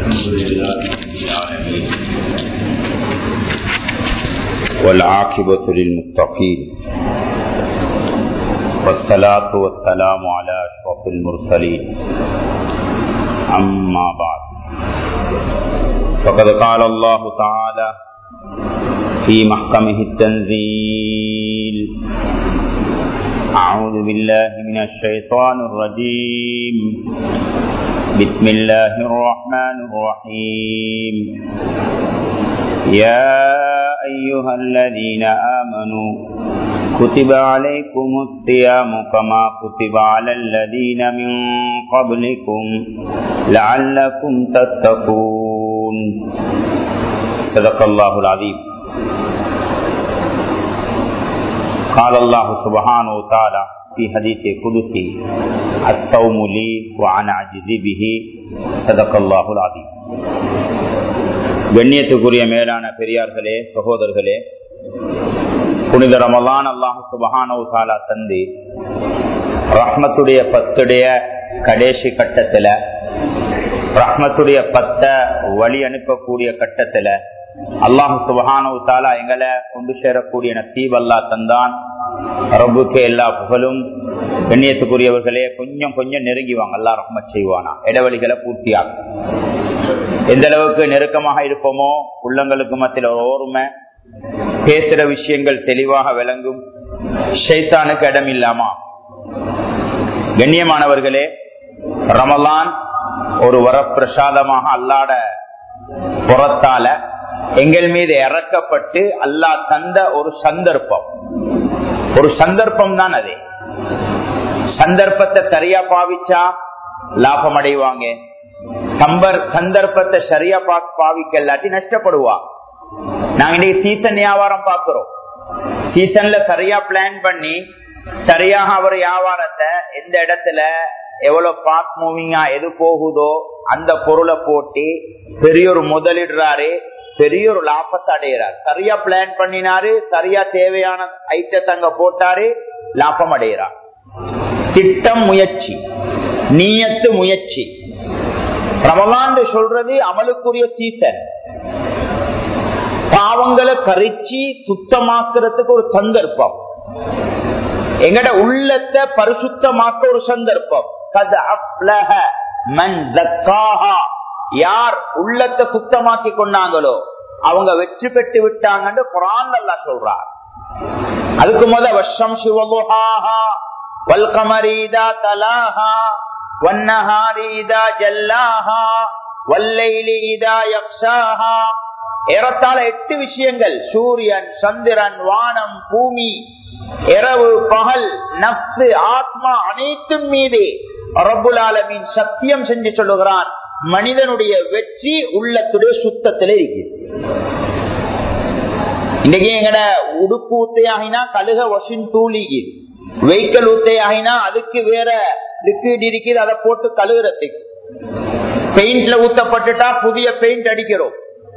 الحمد لله رب العالمين والعاقبة للمتقين والصلاة والسلام على أشرف المرسلين أما بعد فقد قال الله تعالى في محكمه التنزيل أعوذ بالله من الشيطان الرجيم بسم الله الرحمن الرحيم يا أيها الذين آمنوا كتب عليكم الصيام كما كتب على الذين من قبلكم لعلكم تتقون صدق الله العظيم قال الله سبحانه وتعالى في حديث قدسي الصوم لي وعن عجزي به صدق الله العظيم கண்ணியத்துக்குரிய மேலான பெரியார்களே சகோதரர்களே புனித ரமலான் அல்லாஹு சுபஹானவு தாலா தந்து ரஹ்மத்துடைய பத்துடைய கடைசி கட்டத்துல ரஹ்மத்துடைய பத்த வழி அனுப்பக்கூடிய கட்டத்துல அல்லாஹு சுபஹானவு தாலா எங்களை கொண்டு சேரக்கூடிய நசீப் அல்லா தந்தான் ரபுக்கு எல்லா புகழும் கண்ணியத்துக்குரியவர்களே கொஞ்சம் கொஞ்சம் நெருங்கிவாங்க அல்லா ரஹ்மத் செய்வானா இடைவெளிகளை பூர்த்தியாகும் எந்த அளவுக்கு நெருக்கமாக இருப்போமோ உள்ளங்களுக்கு மத்தியில் ஓர்மை பேசுற விஷயங்கள் தெளிவாக விளங்கும் ஷைத்தானுக்கு இடம் இல்லாமா கண்ணியமானவர்களே ரமலான் ஒரு வரப்பிரசாதமாக அல்லாட புறத்தால எங்கள் மீது இறக்கப்பட்டு அல்லாஹ் தந்த ஒரு சந்தர்ப்பம் ஒரு சந்தர்ப்பம் தான் அது சந்தர்ப்பத்தை சரியா பாவிச்சா லாபம் அடைவாங்க சம்பர் சந்தர்ப்பத்தை சரியா பாவிக்க இல்லாட்டி நஷ்டப்படுவா நாங்க இன்னைக்கு சீசன் வியாபாரம் பாக்குறோம் சீசன்ல சரியா பிளான் பண்ணி சரியாக அவர் வியாபாரத்தை எந்த இடத்துல எவ்வளவு பாஸ் மூவிங்கா எது போகுதோ அந்த பொருளை போட்டு பெரிய ஒரு முதலிடுறாரு பெரிய ஒரு லாபத்தை அடைகிறார் சரியா பிளான் பண்ணினாரு சரியா தேவையான ஐட்டத்தை அங்க போட்டாரு லாபம் அடைகிறார் திட்டம் முயற்சி நீயத்து முயற்சி ரமலான் சொல்றது அமலுக்குரிய சீசன் பாவங்களை கரிச்சு சுத்தமாக்குறதுக்கு ஒரு சந்தர்ப்பம் எங்கட உள்ளத்தை பரிசுத்தமாக்க ஒரு சந்தர்ப்பம் யார் உள்ளத்தை சுத்தமாக்கி கொண்டாங்களோ அவங்க வெற்றி பெற்று விட்டாங்கன்னு குரான் அல்லா சொல்றார் அதுக்கு முத வருஷம் சிவகுஹாஹா வல்கமரீதா தலாஹா வன்னஹாரிதா ஜல்லாஹா வல்லைலி இதா யக்ஷாஹா ஏறத்தாழ எட்டு விஷயங்கள் சூரியன் சந்திரன் வானம் பூமி இரவு பகல் நப்சு ஆத்மா அனைத்தும் மீது ரபுலாலமின் சத்தியம் செஞ்சு சொல்லுகிறான் மனிதனுடைய வெற்றி உள்ளத்துடைய சுத்தத்திலே இருக்கு இன்னைக்கு எங்கட உடுப்பு ஊத்தையாகினா கழுக வசின் தூளிக்கு வெஹிக்கல் ஊத்தையாகினா அதுக்கு வேற லிக்விட் இருக்குது அதை போட்டு கழுகுறதுக்கு பெயிண்ட்ல ஊத்தப்பட்டுட்டா புதிய பெயிண்ட் அடிக்கிறோம்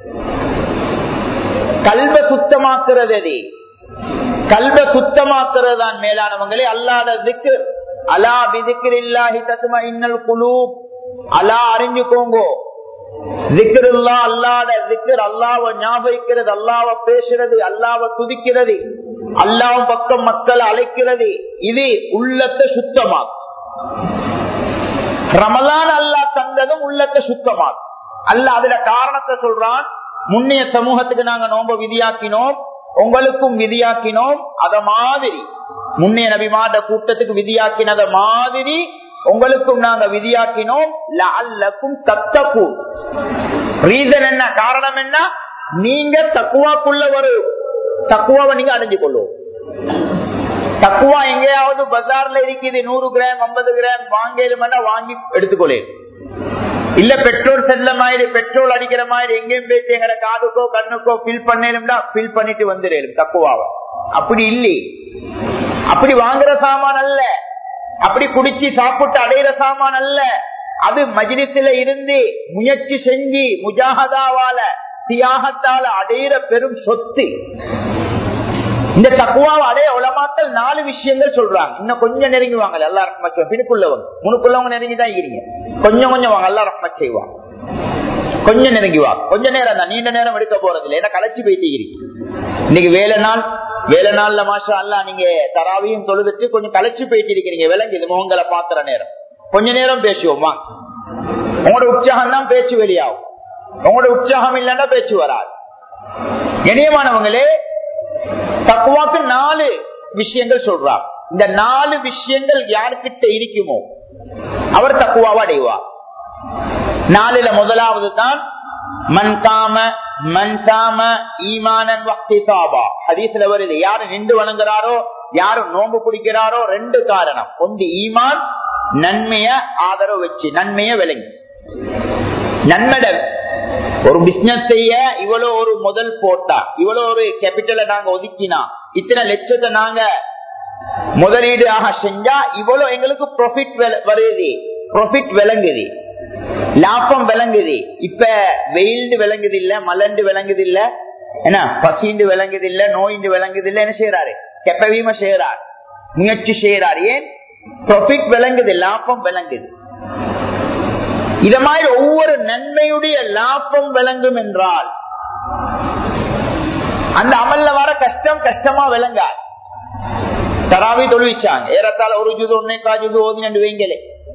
கல்வ சுத்தமாக்குறது அது கல்வ சுத்தமாக்குறது தான் மேலானவங்களே அல்லாத திக்கு அலா விதிக்கிற இல்லாஹி தத்துமா இன்னல் குழு அலா அறிஞ்சுக்கோங்கோ திக்ருல்லா அல்லாத திக்கர் அல்லாவ ஞாபகிக்கிறது அல்லாவ பேசுறது அல்லாவ துதிக்கிறது அல்லாவ பக்கம் மக்கள் அழைக்கிறது இது உள்ளத்தை சுத்தமாக்கும் ரமலான் அல்லா தந்ததும் உள்ளத்தை சுத்தமாக்கும் அல்ல அதுல காரணத்தை சொல்றான் முன்னைய சமூகத்துக்கு நாங்க நோம்ப விதியாக்கினோம் உங்களுக்கும் விதியாக்கினோம் அத மாதிரி முன்னைய நபிமாத கூட்டத்துக்கு விதியாக்கினத மாதிரி உங்களுக்கும் நாங்க விதியாக்கினோம் அல்லக்கும் தத்தக்கும் ரீசன் என்ன காரணம் என்ன நீங்க தக்குவாக்குள்ள ஒரு தக்குவாவை நீங்க அடைஞ்சு கொள்ளும் தக்குவா எங்கேயாவது பஜார்ல இருக்குது நூறு கிராம் ஐம்பது கிராம் வாங்கலுமெண்டா வாங்கி எடுத்துக்கொள்ளேன் இல்ல பெட்ரோல் செல்ல மாதிரி பெட்ரோல் அடிக்கிற மாதிரி எங்கேயும் போயிட்டு எங்கட காதுக்கோ கண்ணுக்கோ பில் பண்ணலும்டா பில் பண்ணிட்டு வந்துடும் தக்குவாவ அப்படி இல்லை அப்படி வாங்குற சாமான் அல்ல அப்படி குடிச்சு சாப்பிட்டு அடையிற சாமான் அல்ல அது மஜிலிசில இருந்து முயற்சி செஞ்சு முஜாகதாவால தியாகத்தால அடையிற பெரும் சொத்து இந்த தக்குவாவை அடைய உலமாக்கள் நாலு விஷயங்கள் சொல்றாங்க இன்னும் கொஞ்சம் நெருங்குவாங்க எல்லா ரஹ்மத் பின்னுக்குள்ளவங்க முனுக்குள்ளவங்க நெருங்கிதான் இருக்கிறீங்க கொஞ்சம் கொஞ்சம் வாங்க எல்லா ரஹ்மத் செய்வாங்க கொஞ்சம் நெருங்கி வா கொஞ்ச நேரம் தான் நீண்ட நேரம் எடுக்க போறது இல்லை ஏன்னா களைச்சு போயிட்டு இன்னைக்கு வேலை நாள் வேலை நாள்ல மாஷா அல்லா நீங்க தராவையும் தொழுதுட்டு கொஞ்சம் களைச்சு போயிட்டு இருக்கிறீங்க விளங்குது முகங்களை பாக்குற நேரம் கொஞ்ச நேரம் பேசுவோமா உங்களோட உற்சாகம் தான் பேச்சு வெளியாகும் உங்களோட உற்சாகம் இல்லைன்னா பேச்சு வராது இணையமானவங்களே தக்குவாக்கு நாலு விஷயங்கள் சொல்றார் இந்த நாலு விஷயங்கள் யாருக்கிட்ட இருக்குமோ அவர் தக்குவாவா அடைவார் நாலுல முதலாவது தான் மன்காம மன்சாம ஈமானன் வக்திசாபா ஹதீஸ்ல வருது யாரு நின்று வணங்குறாரோ யாரு நோம்பு பிடிக்கிறாரோ ரெண்டு காரணம் ஒன்று ஈமான் நன்மைய ஆதரவு வச்சு நன்மைய விளங்கி நன்மட ஒரு பிசினஸ் செய்ய இவ்வளவு ஒரு முதல் போட்டா இவ்வளவு ஒரு கேபிட்டலை நாங்க ஒதுக்கினா இத்தனை லட்சத்தை நாங்க முதலீடு ஆக செஞ்சா இவ்வளவு எங்களுக்கு ப்ராஃபிட் வருது ப்ராஃபிட் விளங்குது லாபம் விளங்குது இப்ப வெயில்டு விளங்குது இல்ல மலண்டு விளங்குது இல்ல என்ன பசிண்டு விளங்குது இல்ல நோயிண்டு விளங்குது இல்ல என்ன செய்யறாரு கெப்பவீம செய்யறார் முயற்சி செய்யறார் ஏன் ப்ராஃபிட் விளங்குது லாபம் விளங்குது இத மாதிரி ஒவ்வொரு நன்மையுடைய லாபம் விளங்கும் என்றால் அந்த அமல்ல வர கஷ்டம் கஷ்டமா விளங்காது தராவி தொழுவிச்சாங்க ஏறத்தால ஒரு ஜுது ஒன்னே காஜுது ஓதி நண்டு வைங்களே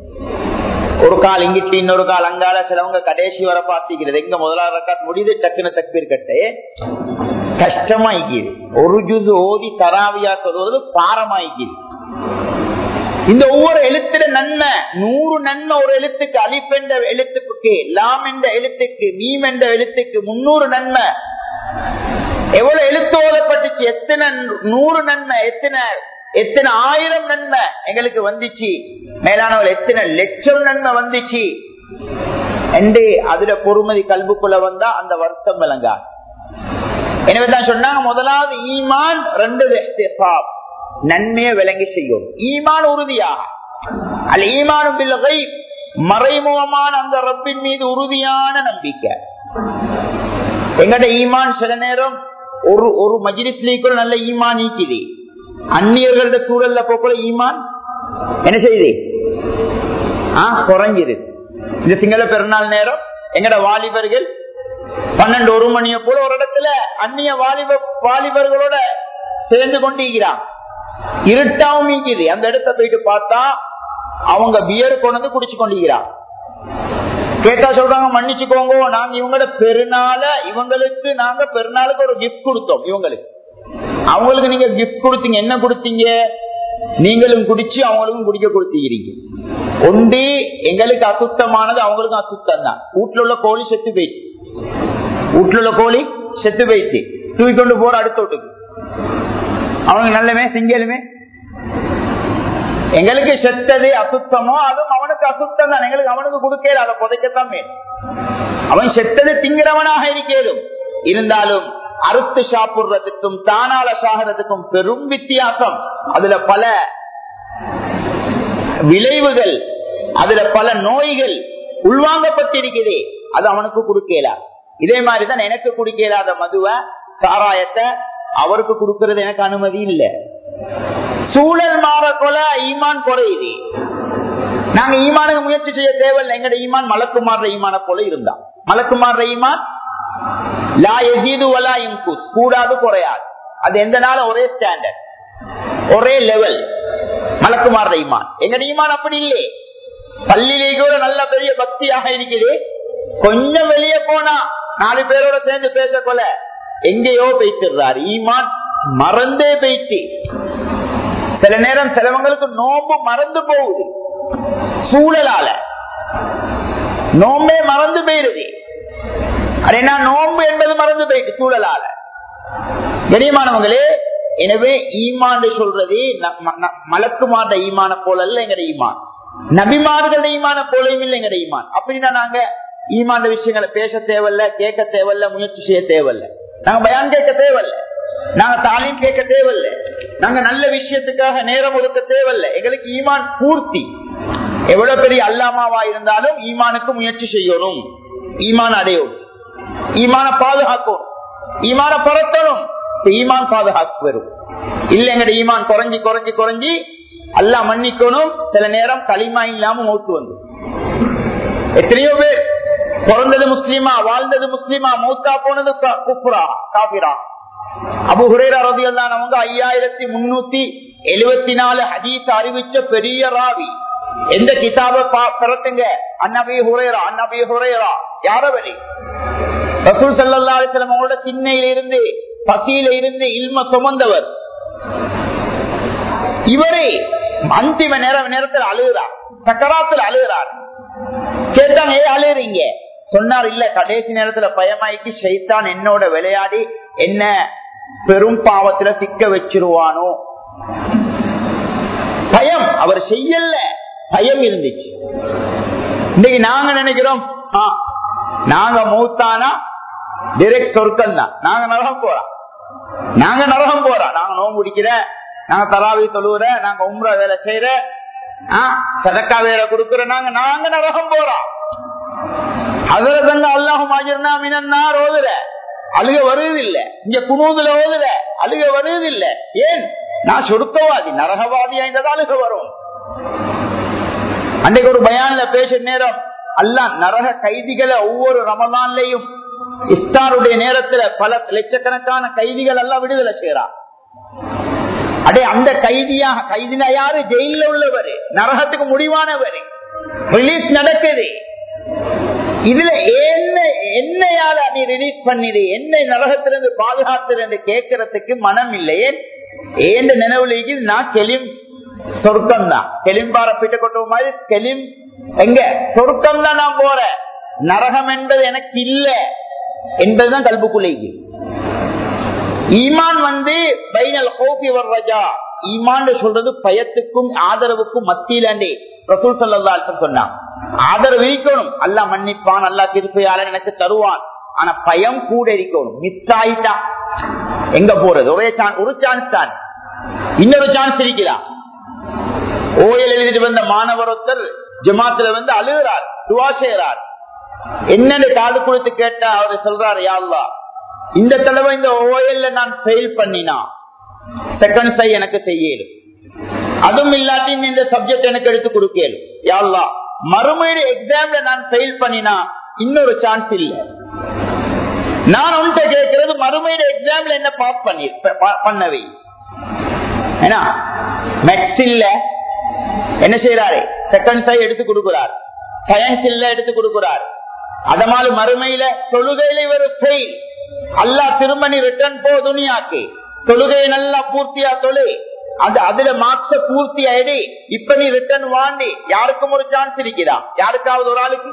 ஒரு கால் இங்கிட்டு இன்னொரு கால் அங்கால சிலவங்க கடைசி வர பாத்திக்கிறது எங்க முதலாவது ரக்காத் முடிது டக்குன்னு தக்பீர் கட்டு கஷ்டமாய்க்குது ஒரு ஜுது ஓதி தராவியா சொல்வது பாரமாய்க்குது இந்த ஒவ்வொரு எழுத்துல நன்மை நூறு நன்மை ஒரு எழுத்துக்கு அலிப் என்ற எழுத்துக்கு லாம் என்ற எழுத்துக்கு மீம் என்ற எழுத்துக்கு முன்னூறு நன்மை எவ்வளவு எழுத்து ஓதப்பட்டுச்சு எத்தனை நூறு நன்மை எத்தனை எத்தனை ஆயிரம் நன்மை எங்களுக்கு வந்துச்சு மேலானவர் எத்தனை லட்சம் நன்மை வந்துச்சு என்று அதுல பொறுமதி கல்புக்குள்ள வந்தா அந்த வருத்தம் விளங்கா எனவே தான் சொன்னாங்க முதலாவது ஈமான் ரெண்டு நன்மையை விளங்கி செய்யும் ஈமான் உறுதியாக அல்ல ஈமானும் பிள்ளை மறைமுகமான அந்த ரப்பின் மீது உறுதியான நம்பிக்கை எங்கட ஈமான் சில நேரம் ஒரு ஒரு மஜிலிஸ்லீ கூட நல்ல ஈமான் நீக்குது அந்நியர்களோட சூழல்ல போக்குள்ள ஈமான் என்ன செய்யுது ஆஹ் குறைஞ்சிரு இந்த சிங்கள பெருநாள் நேரம் எங்கட வாலிபர்கள் பன்னெண்டு ஒரு மணிய போல ஒரு இடத்துல அந்நிய வாலிப வாலிபர்களோட சேர்ந்து கொண்டிருக்கிறான் இருட்டாவும் மீக்குது அந்த இடத்த போயிட்டு பார்த்தா அவங்க பியர் கொண்டு குடிச்சு கொண்டிருக்கிறான் கேட்டா சொல்றாங்க மன்னிச்சுக்கோங்க நாங்க இவங்களோட பெருநாள இவங்களுக்கு நாங்க பெருநாளுக்கு ஒரு கிஃப்ட் கொடுத்தோம் இவங்களுக்கு அவங்களுக்கு நீங்க கிஃப்ட் கொடுத்தீங்க என்ன கொடுத்தீங்க நீங்களும் குடிச்சு அவங்களுக்கும் குடிக்க கொடுத்தீங்க ஒண்டி எங்களுக்கு அசுத்தமானது அவங்களுக்கும் அசுத்தம் தான் வீட்டுல உள்ள கோழி செத்து போயிடுச்சு வீட்டுல உள்ள கோழி செத்து போயிடுச்சு தூக்கி கொண்டு போற அடுத்த வீட்டுக்கு அவங்க நல்லமே சிங்கலுமே எங்களுக்கு செத்தது அசுத்தமோ அதுவும் அவனுக்கு அசுத்தம் தான் எங்களுக்கு அவனுக்கு கொடுக்கல அதை புதைக்கத்தான் வேணும் அவன் செத்தது திங்கிறவனாக இருக்கேதும் இருந்தாலும் அறுத்து சாப்பிடுறதுக்கும் தானால சாகிறதுக்கும் பெரும் வித்தியாசம் அதுல பல விளைவுகள் அதுல பல நோய்கள் உள்வாங்கப்பட்டிருக்குது அது அவனுக்கு கொடுக்கல இதே மாதிரிதான் எனக்கு குடிக்கலாத மதுவை சாராயத்தை அவருக்கு கொடுக்கறது எனக்கு அனுமதி இல்லை சூழல் மாற கொல ஈமான் குறையுது நாங்க ஈமானுக்கு முயற்சி செய்ய தேவையில்லை எங்கட ஈமான் மலக்குமாற ஈமான போல இருந்தா மலக்குமாற ஈமான் லா எஜீது வலா இம்குஸ் கூடாது குறையாது அது எந்த நாளும் ஒரே ஸ்டாண்டர்ட் ஒரே லெவல் மலக்குமாற ஈமான் எங்கட ஈமான் அப்படி இல்லையே பள்ளியிலே கூட நல்ல பெரிய பக்தியாக இருக்குது கொஞ்சம் வெளியே போனா நாலு பேரோட சேர்ந்து பேச கொல எங்கேயோ போய்த்திடுறாரு ஈமான் மறந்தே போயிட்டு சில நேரம் சிலவங்களுக்கு நோம்பு மறந்து போகுது சூழலால நோம்பே மறந்து போயிருது அது என்ன நோம்பு என்பது மறந்து போயிட்டு சூழலால கனியமானவங்களே எனவே ஈமான் சொல்றது மலக்குமார்ட ஈமான போல அல்ல எங்கட ஈமான் நபிமார்கள ஈமான போலையும் இல்லை எங்கட ஈமான் அப்படின்னா நாங்க ஈமான் விஷயங்களை பேச தேவையில்ல கேட்க தேவையில்ல முயற்சி செய்ய தேவையில்ல நாங்க பயான் கேட்க தேவையில்ல நாங்க தாலீம் கேட்க தேவையில்ல நாங்க நல்ல விஷயத்துக்காக நேரம் ஒதுக்க தேவையில்ல எங்களுக்கு ஈமான் பூர்த்தி எவ்வளவு பெரிய அல்லாமாவா இருந்தாலும் ஈமானுக்கு முயற்சி செய்யணும் ஈமான் அடையும் ஈமான பாதுகாக்கும் ஈமான பரத்தணும் ஈமான் பாதுகாப்பு வரும் இல்ல எங்கட ஈமான் குறைஞ்சி குறைஞ்சி குறைஞ்சி அல்லா மன்னிக்கணும் சில நேரம் களிமா இல்லாம மூட்டு வந்து எத்தனையோ பேர் பிறந்தது முஸ்லீமா வாழ்ந்தது முஸ்லீமா மௌத்தா போனது க- குஃப்ரா காபிரா அபு ஹுரேரா ரதியல்லானவங்க ஐயாயிரத்தி முன்னூத்தி எழுபத்தி நாலு ஹதீஸ் அறிவிச்ச பெரிய ராவி எந்த கிதாப பிறத்துங்க அன்னபி ஹுரேரா அன்னபி ஹுரேரா யார வழி ரசூல் சல்லா அலிஸ்லாம் அவங்களோட திண்ணையில இருந்து பசியில இருந்து இல்ம சுமந்தவர் இவரே அந்திம நேரம் நேரத்தில் அழுகிறார் சக்கராத்தில் அழுகிறார் கேட்டாங்க ஏன் அழுகிறீங்க சொன்னார் இல்ல கடைசி நேரத்துல பயமாய்க்கு ஷைத்தான் என்னோட விளையாடி என்ன பெரும் பாவத்துல சிக்க வச்சிருவானோ பயம் அவர் செய்யல பயம் இருந்துச்சு இன்னைக்கு நாங்க நினைக்கிறோம் ஆ, நாங்க மூத்தானா டிரெக்ட் சொர்க்கம் தான் நாங்க நரகம் போறோம் நாங்க நரகம் போறோம் நாங்க நோம்பு முடிக்கிற நாங்க தராவி தொழுவுற நாங்க உம்ர வேலை செய்யற ஆ, சதக்கா வேலை கொடுக்கிற நாங்க நாங்க நரகம் போறோம் அதுல தங்க அல்லாஹும் ஆஜர்னா மினன்னார் ஓதுற அழுக வருவது இல்ல இங்க குனூதுல ஓதுற அழுக வருவது இல்ல ஏன் நான் சொடுக்கவாதி நரகவாதி ஆய்ந்ததா அழுக வரும் அன்றைக்கு ஒரு பயான்ல பேசுற நேரம் அல்லாஹ் நரக கைதிகளை ஒவ்வொரு ரமலான்லயும் இஸ்தாருடைய நேரத்துல பல லட்சக்கணக்கான கைதிகள் எல்லாம் விடுதலை செய்யறான் அடே அந்த கைதியாக கைதினா யாரு ஜெயில உள்ளவர் நரகத்துக்கு முடிவானவர் ரிலீஸ் நடக்குது இதுல என்ன என்னையால நீ ரிலீஸ் பண்ணிடு என்னை நரகத்திலிருந்து பாதுகாத்து என்று கேட்கறதுக்கு மனம் இல்லை ஏன் ஏன் நினைவுல இருக்குது நான் கெலிம் சொர்க்கம் தான் கெலிம்பார பிட்ட கொட்ட மாதிரி கெலிம் எங்க சொர்க்கம் தான் நான் போறேன் நரகம் என்பது எனக்கு இல்ல என்பதுதான் கல்புக்குள்ளே இருக்குது. ஈமான் வந்து பைனல் ஹோபி வர்றஜா ஈமான் சொல்றது பயத்துக்கும் ஆதரவுக்கும் மத்தியிலாண்டே ரசூல் சல்லா சொன்னான் ஆதரவு இருக்கணும் அல்லா மன்னிப்பான் அல்லா திருப்பையாளர் எனக்கு தருவான் ஆனா பயம் கூட இருக்கணும் மிஸ் ஆயிட்டான் எங்க போறது ஒரே சான்ஸ் ஒரு சான்ஸ் தான் இன்னொரு சான்ஸ் இருக்கிறா ஓயல் எழுதிட்டு வந்த மாணவர் ஒருத்தர் ஜமாத்துல வந்து அழுகிறார் துவா செய்யறார் என்னன்னு காது கொடுத்து கேட்டா அவரு சொல்றாரு யாழ்லா இந்த தடவை இந்த ஓயல்ல நான் ஃபெயில் பண்ணினா செகண்ட் சை எனக்கு செய்யலும் அதுவும் இல்லாட்டி இந்த சப்ஜெக்ட் எனக்கு எடுத்து கொடுக்கலும் யாழ்லா மறுமையில எக்ஸாம்ல நான் ஃபெயில் பண்ணினா இன்னொரு சான்ஸ் இல்ல நான் உன்கிட்ட கேட்கறது மறுமையில எக்ஸாம்ல என்ன பாஸ் பண்ணி ப- பண்ணவை ஏன்னா மேக்ஸ் இல்ல என்ன செய்யறாரு செகண்ட் சை எடுத்து கொடுக்கிறார் சயின்ஸ் இல்ல எடுத்து கொடுக்கிறார் அதமால மறுமையில தொழுகையில இவர் ஃபெயில் அல்லா திரும்ப நீ ரிட்டர்ன் போ துணியாக்கு தொழுகையை நல்லா பூர்த்தியா தொழு அது அதுல மார்க்ஸ பூர்த்தி ஆயிடு இப்ப நீ ரிட்டர்ன் வாண்டி யாருக்கும் ஒரு சான்ஸ் இருக்கிறா யாருக்காவது ஒரு ஆளுக்கு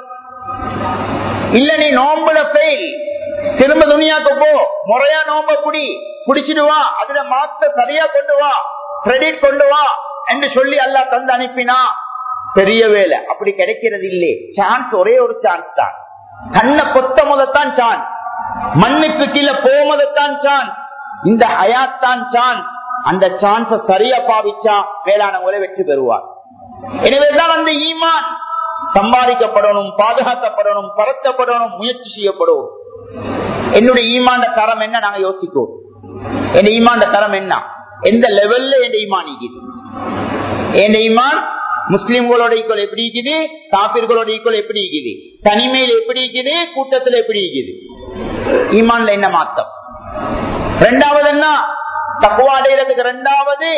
இல்ல நீ நோம்புல ஃபெயில் திரும்ப துணியாக்கு போ முறையா நோம்ப குடி குடிச்சிட்டு வா அதுல மார்க்ஸ சரியா கொண்டு வா கிரெடிட் கொண்டு வா என்று சொல்லி அல்லா தந்து அனுப்பினா பெரிய வேலை அப்படி கிடைக்கிறது இல்லே சான்ஸ் ஒரே ஒரு சான்ஸ் தான் கண்ணை பொத்த முதத்தான் சான்ஸ் மண்ணுக்கு கீழே போவதத்தான் சான்ஸ் இந்த ஹயாத்தான் சான்ஸ் அந்த சான்ஸ சரியா பாவிச்சா வேளாண் வெற்றி பெறுவார் எனவேதான் அந்த ஈமான் சம்பாதிக்கப்படணும் பாதுகாக்கப்படணும் பரத்தப்படணும் முயற்சி செய்யப்படும் என்னுடைய ஈமாண்ட தரம் என்ன நாங்க யோசிப்போம் என் ஈமாண்ட தரம் என்ன எந்த லெவல்ல என் ஈமான் இருக்குது என் ஈமான் முஸ்லிம்களோட ஈக்குவல் எப்படி இருக்குது காபிர்களோட ஈக்குவல் எப்படி இருக்குது தனிமையில் எப்படி இருக்குது கூட்டத்தில் எப்படி இருக்குது ஈமான்ல என்ன மாத்தம் ரெண்டாவது என்ன தக்குவா அடைகிறதுக்கு ரெண்டாவது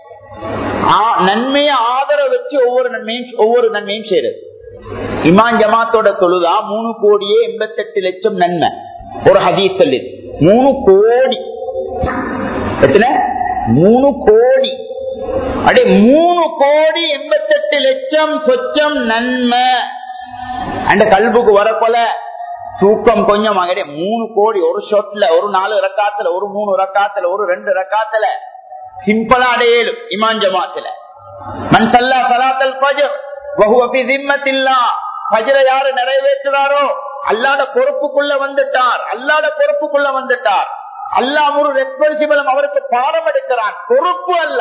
ஆ- நன்மையை ஆதரவு வச்சு ஒவ்வொரு நன்மையும் ஒவ்வொரு நன்மையும் செய்யறது இமான் ஜமாத்தோட தொழுதா மூணு கோடியே எண்பத்தெட்டு லட்சம் நன்மை ஒரு ஹதீஸ் சொல்லி மூணு கோடி எத்தனை மூணு கோடி அடே மூணு கோடி எண்பத்தெட்டு லட்சம் சொச்சம் நன்மை அந்த கல்புக்கு வரப்போல தூக்கம் கொஞ்சம் அங்கே மூணு கோடி ஒரு ஷொட்ல ஒரு நாலு ரக்காத்துல ஒரு மூணு ரக்காத்துல ஒரு ரெண்டு ரக்காத்துல சிம்பிளா அடையலும் இமான் ஜமாத்துல மன் சல்லா சலாத்தல் பஜர் வகுவபி திம்மத்தில்லா பஜரை யாரு நிறைவேற்றுறாரோ அல்லாத பொறுப்புக்குள்ள வந்துட்டார் அல்லாத பொறுப்புக்குள்ள வந்துட்டார் அல்லாஹ் ஒரு ரெஸ்பான்சிபிள் அவருக்கு பாடம் எடுக்கிறான் பொறுப்பு அல்ல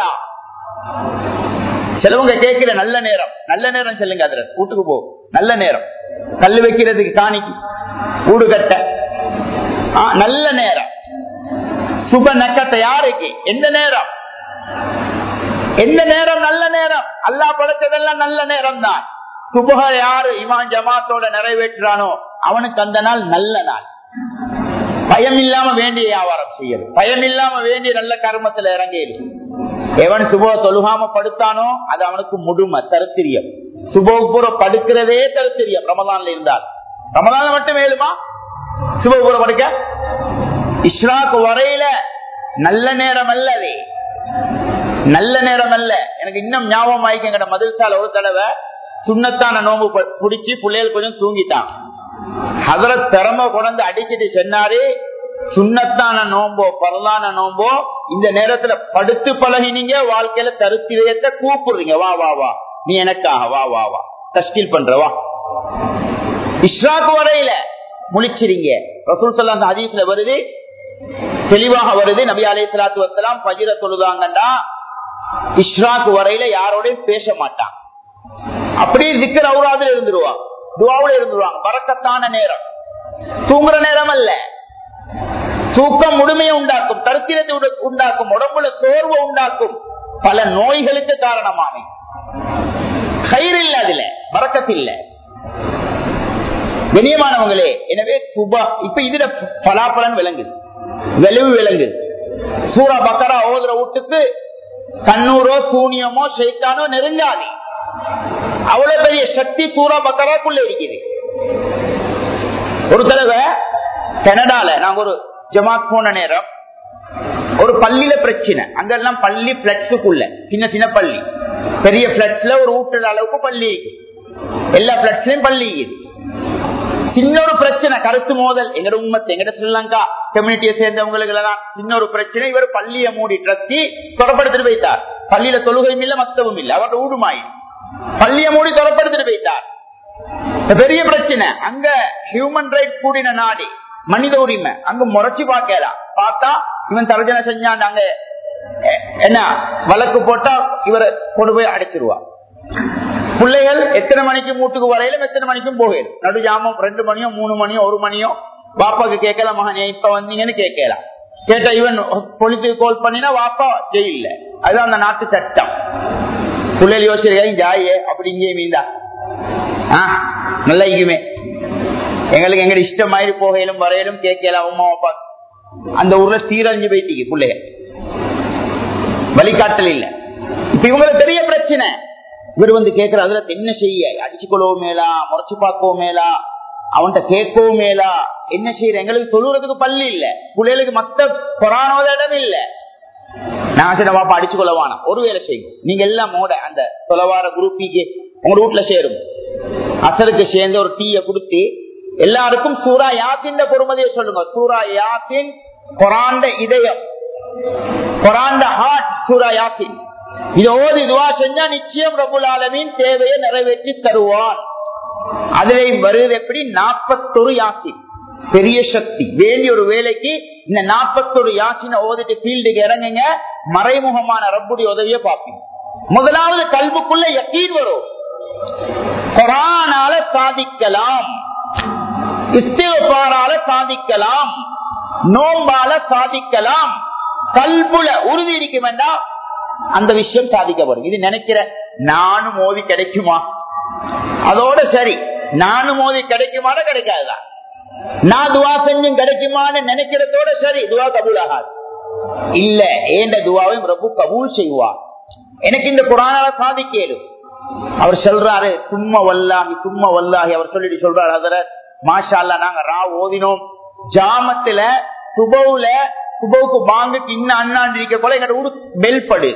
சிலவங்க கேட்கிற நல்ல நேரம் நல்ல நேரம் சொல்லுங்க அதுல வீட்டுக்கு போ நல்ல நேரம் கல் வைக்கிறதுக்கு காணிக்கு வீடு கட்ட ஆ, நல்ல நேரம் சுப நக்கத்தை யாருக்கு எந்த நேரம் எந்த நேரம் நல்ல நேரம் அல்லா படைச்சதெல்லாம் நல்ல நேரம் தான் சுபக யாரு இமான் ஜமாத்தோட நிறைவேற்றுறானோ அவனுக்கு அந்த நாள் நல்ல நாள் பயம் இல்லாம வேண்டிய வியாபாரம் செய்யணும் பயம் இல்லாம வேண்டிய நல்ல கர்மத்துல இறங்கிடு எவன் சுபோ தொழுகாம படுத்தானோ அது அவனுக்கு முடுமை தருத்திரியம் சுபோபுர படுக்கிறதே தருத்திரியம் ரமதான்ல இருந்தால் ரமதான மட்டும் வேலுமா சுபோபுர படுக்க இஸ்ராக்கு வரையில நல்ல நேரம் அல்ல அது நல்ல நேரம் அல்ல எனக்கு இன்னும் ஞாபகம் ஆயிக்க மதுரசால ஒரு தடவை சுண்ணத்தான நோம்பு பிடிச்சி பிள்ளைகள் கொஞ்சம் தூங்கிட்டான் ஹதரத் திறமை கொண்டு அடிச்சுட்டு சொன்னாரு சுண்ணத்தான நோம்போ பரலான நோம்போ இந்த நேரத்துல படுத்து பழகினீங்க வாழ்க்கையில தருத்திரத்தை கூப்பிடுறீங்க வா வா வா நீ எனக்காக வா வா வா தஸ்கீல் பண்ற வா இஸ்ராக்கு வரையில முழிச்சிருங்க ரசூல் சல்லா ஹதீஸ்ல வருது தெளிவாக வருது நபி அலை சலாத்து வசலாம் பஜிர தொழுதாங்கன்னா இஸ்ராக்கு வரையில யாரோடையும் பேச மாட்டான் அப்படியே திக்கர் அவுராதுல இருந்துருவான் துவாவுல இருந்துருவாங்க பறக்கத்தான நேரம் தூங்குற நேரம் அல்ல தூக்கம் முழுமையை உண்டாக்கும் தருத்திரத்தை உண்டாக்கும் உடம்புல சோர்வை உண்டாக்கும் பல நோய்களுக்கு காரணமாமே கயிறு இல்ல அதுல பறக்கத்தில்ல கண்ணியமானவங்களே எனவே சுபா இப்ப இதுல பலாப்பலன் விளங்குது வெளுவு விளங்குது சூரா பக்கரா ஓதுற வீட்டுக்கு கண்ணூரோ சூனியமோ சைத்தானோ நெருங்காது அவ்வளவு பெரிய சக்தி சூரா பக்கராக்குள்ள இருக்குது ஒரு தடவை கனடால நாங்க ஒரு ஜமாத் போன நேரம் ஒரு பள்ளியில பிரச்சனை அங்கெல்லாம் பள்ளி பிளட்ஸுக்குள்ள சின்ன சின்ன பள்ளி பெரிய பிளட்ஸ்ல ஒரு ஊட்டுற அளவுக்கு பள்ளி இருக்கு எல்லா பிளட்ஸ்லயும் பள்ளி இருக்குது சின்ன ஒரு பிரச்சனை கருத்து மோதல் எங்கட உண்மத்தை எங்கட ஸ்ரீலங்கா கம்யூனிட்டியை சேர்ந்தவங்களுக்கு எல்லாம் சின்ன ஒரு பிரச்சனை இவர் பள்ளியை மூடி ட்ரஸ்டி தொடப்படுத்திட்டு போயிட்டார் பள்ளியில தொழுகையும் இல்ல மத்தவும் இல்ல அவரோட ஊடுமாய் பள்ளியை மூடி தொடப்படுத்திட்டு போயிட்டார் பெரிய பிரச்சனை அங்க ஹியூமன் ரைட்ஸ் கூடின நாடு மனித உரிமை அங்க முறைச்சு பாக்கலாம் பார்த்தா இவன் தர்ஜனை செஞ்சான் அங்க என்ன வழக்கு போட்டா இவரை கொண்டு போய் அடைச்சிருவான் பிள்ளைகள் எத்தனை மணிக்கு மூட்டுக்கு வரையிலும் எத்தனை மணிக்கும் போகலும் நடு ஜாமம் ரெண்டு மணியோ மூணு மணியோ ஒரு மணியோ பாப்பாக்கு கேட்கலாம் மகனே இப்ப வந்தீங்கன்னு கேட்கலாம் கேட்டா இவன் போலீஸுக்கு கால் பண்ணினா வாப்பா ஜெயில அதுதான் அந்த நாட்டு சட்டம் பிள்ளைகள் யோசிச்சிருக்கேன் ஜாயே அப்படி இங்கே மீந்தா ஆஹ் நல்லா இருக்குமே எங்களுக்கு எங்க இஷ்டம் மாதிரி போகையிலும் வரையிலும் கேட்கலாம் அம்மா அப்பா அந்த ஊர்ல சீரழிஞ்சு போயிட்டீங்க பிள்ளைய வழிகாட்டல் இல்ல இப்ப இவங்களுக்கு பெரிய பிரச்சனை இவர் வந்து கேட்கிற அதுல என்ன செய்ய அடிச்சு கொள்ளவும் மேலா முறைச்சு பார்க்கவும் மேலா அவன்கிட்ட கேட்கவும் மேலா என்ன செய்யற எங்களுக்கு சொல்லுறதுக்கு பள்ளி இல்ல பிள்ளைகளுக்கு மத்த புறானோத இடம் இல்ல நான் சரி பாப்பா அடிச்சு கொள்ளவானா ஒரு வேலை செய்யும் நீங்க எல்லாம் மோட அந்த தொலைவார குரூப்பிக்கு உங்க வீட்டுல சேரும் அசருக்கு சேர்ந்து ஒரு டீய கொடுத்து எல்லாருக்கும் சூரா யாத்தின் பொறுமதியை சொல்லுங்க சூரா யாத்தின் கொராண்ட இதயம் கொராண்ட ஹார்ட் சூரா யாத்தின் இதை ஓதி துவா செஞ்சா நிச்சயம் ரபுல் ஆலமின் தேவையை நிறைவேற்றி தருவான் அதுல வருது எப்படி நாற்பத்தொரு யாசின் பெரிய சக்தி வேண்டிய ஒரு வேலைக்கு இந்த நாற்பத்தொரு யாசின ஓதிட்டு ஃபீல்டுக்கு இறங்குங்க மறைமுகமான ரப்புடைய உதவியை பார்ப்பீங்க முதலாவது கல்புக்குள்ள யக்கீன் வரும் கொரானால சாதிக்கலாம் இஸ்திகாரால சாதிக்கலாம் நோம்பால சாதிக்கலாம் கல்புல உறுதி இருக்க வேண்டாம் அந்த விஷயம் சாதிக்கப்படும் இது நினைக்கிற நானும் மோதி கிடைக்குமா அதோட சரி நானும் மோதி கிடைக்குமான கிடைக்காதுதான் நான் துவா செஞ்சும் கிடைக்குமான்னு நினைக்கிறதோட சரி துவா கபூல் ஆகாது இல்ல ஏண்ட துவாவையும் ரொம்ப கபூல் செய்வார் எனக்கு இந்த குரானால சாதிக்கலும் அவர் சொல்றாரு சும்மா வல்லாஹி சும்மா வல்லாஹி அவர் சொல்லிட்டு சொல்றாரு அதுல மாஷா அல்லா நாங்க ரா ஓதினோம் ஜாமத்துல சுபவுல சுபவுக்கு பாங்குக்கு இன்னும் அண்ணாண்டு இருக்க போல எங்க வீடு பெல் படு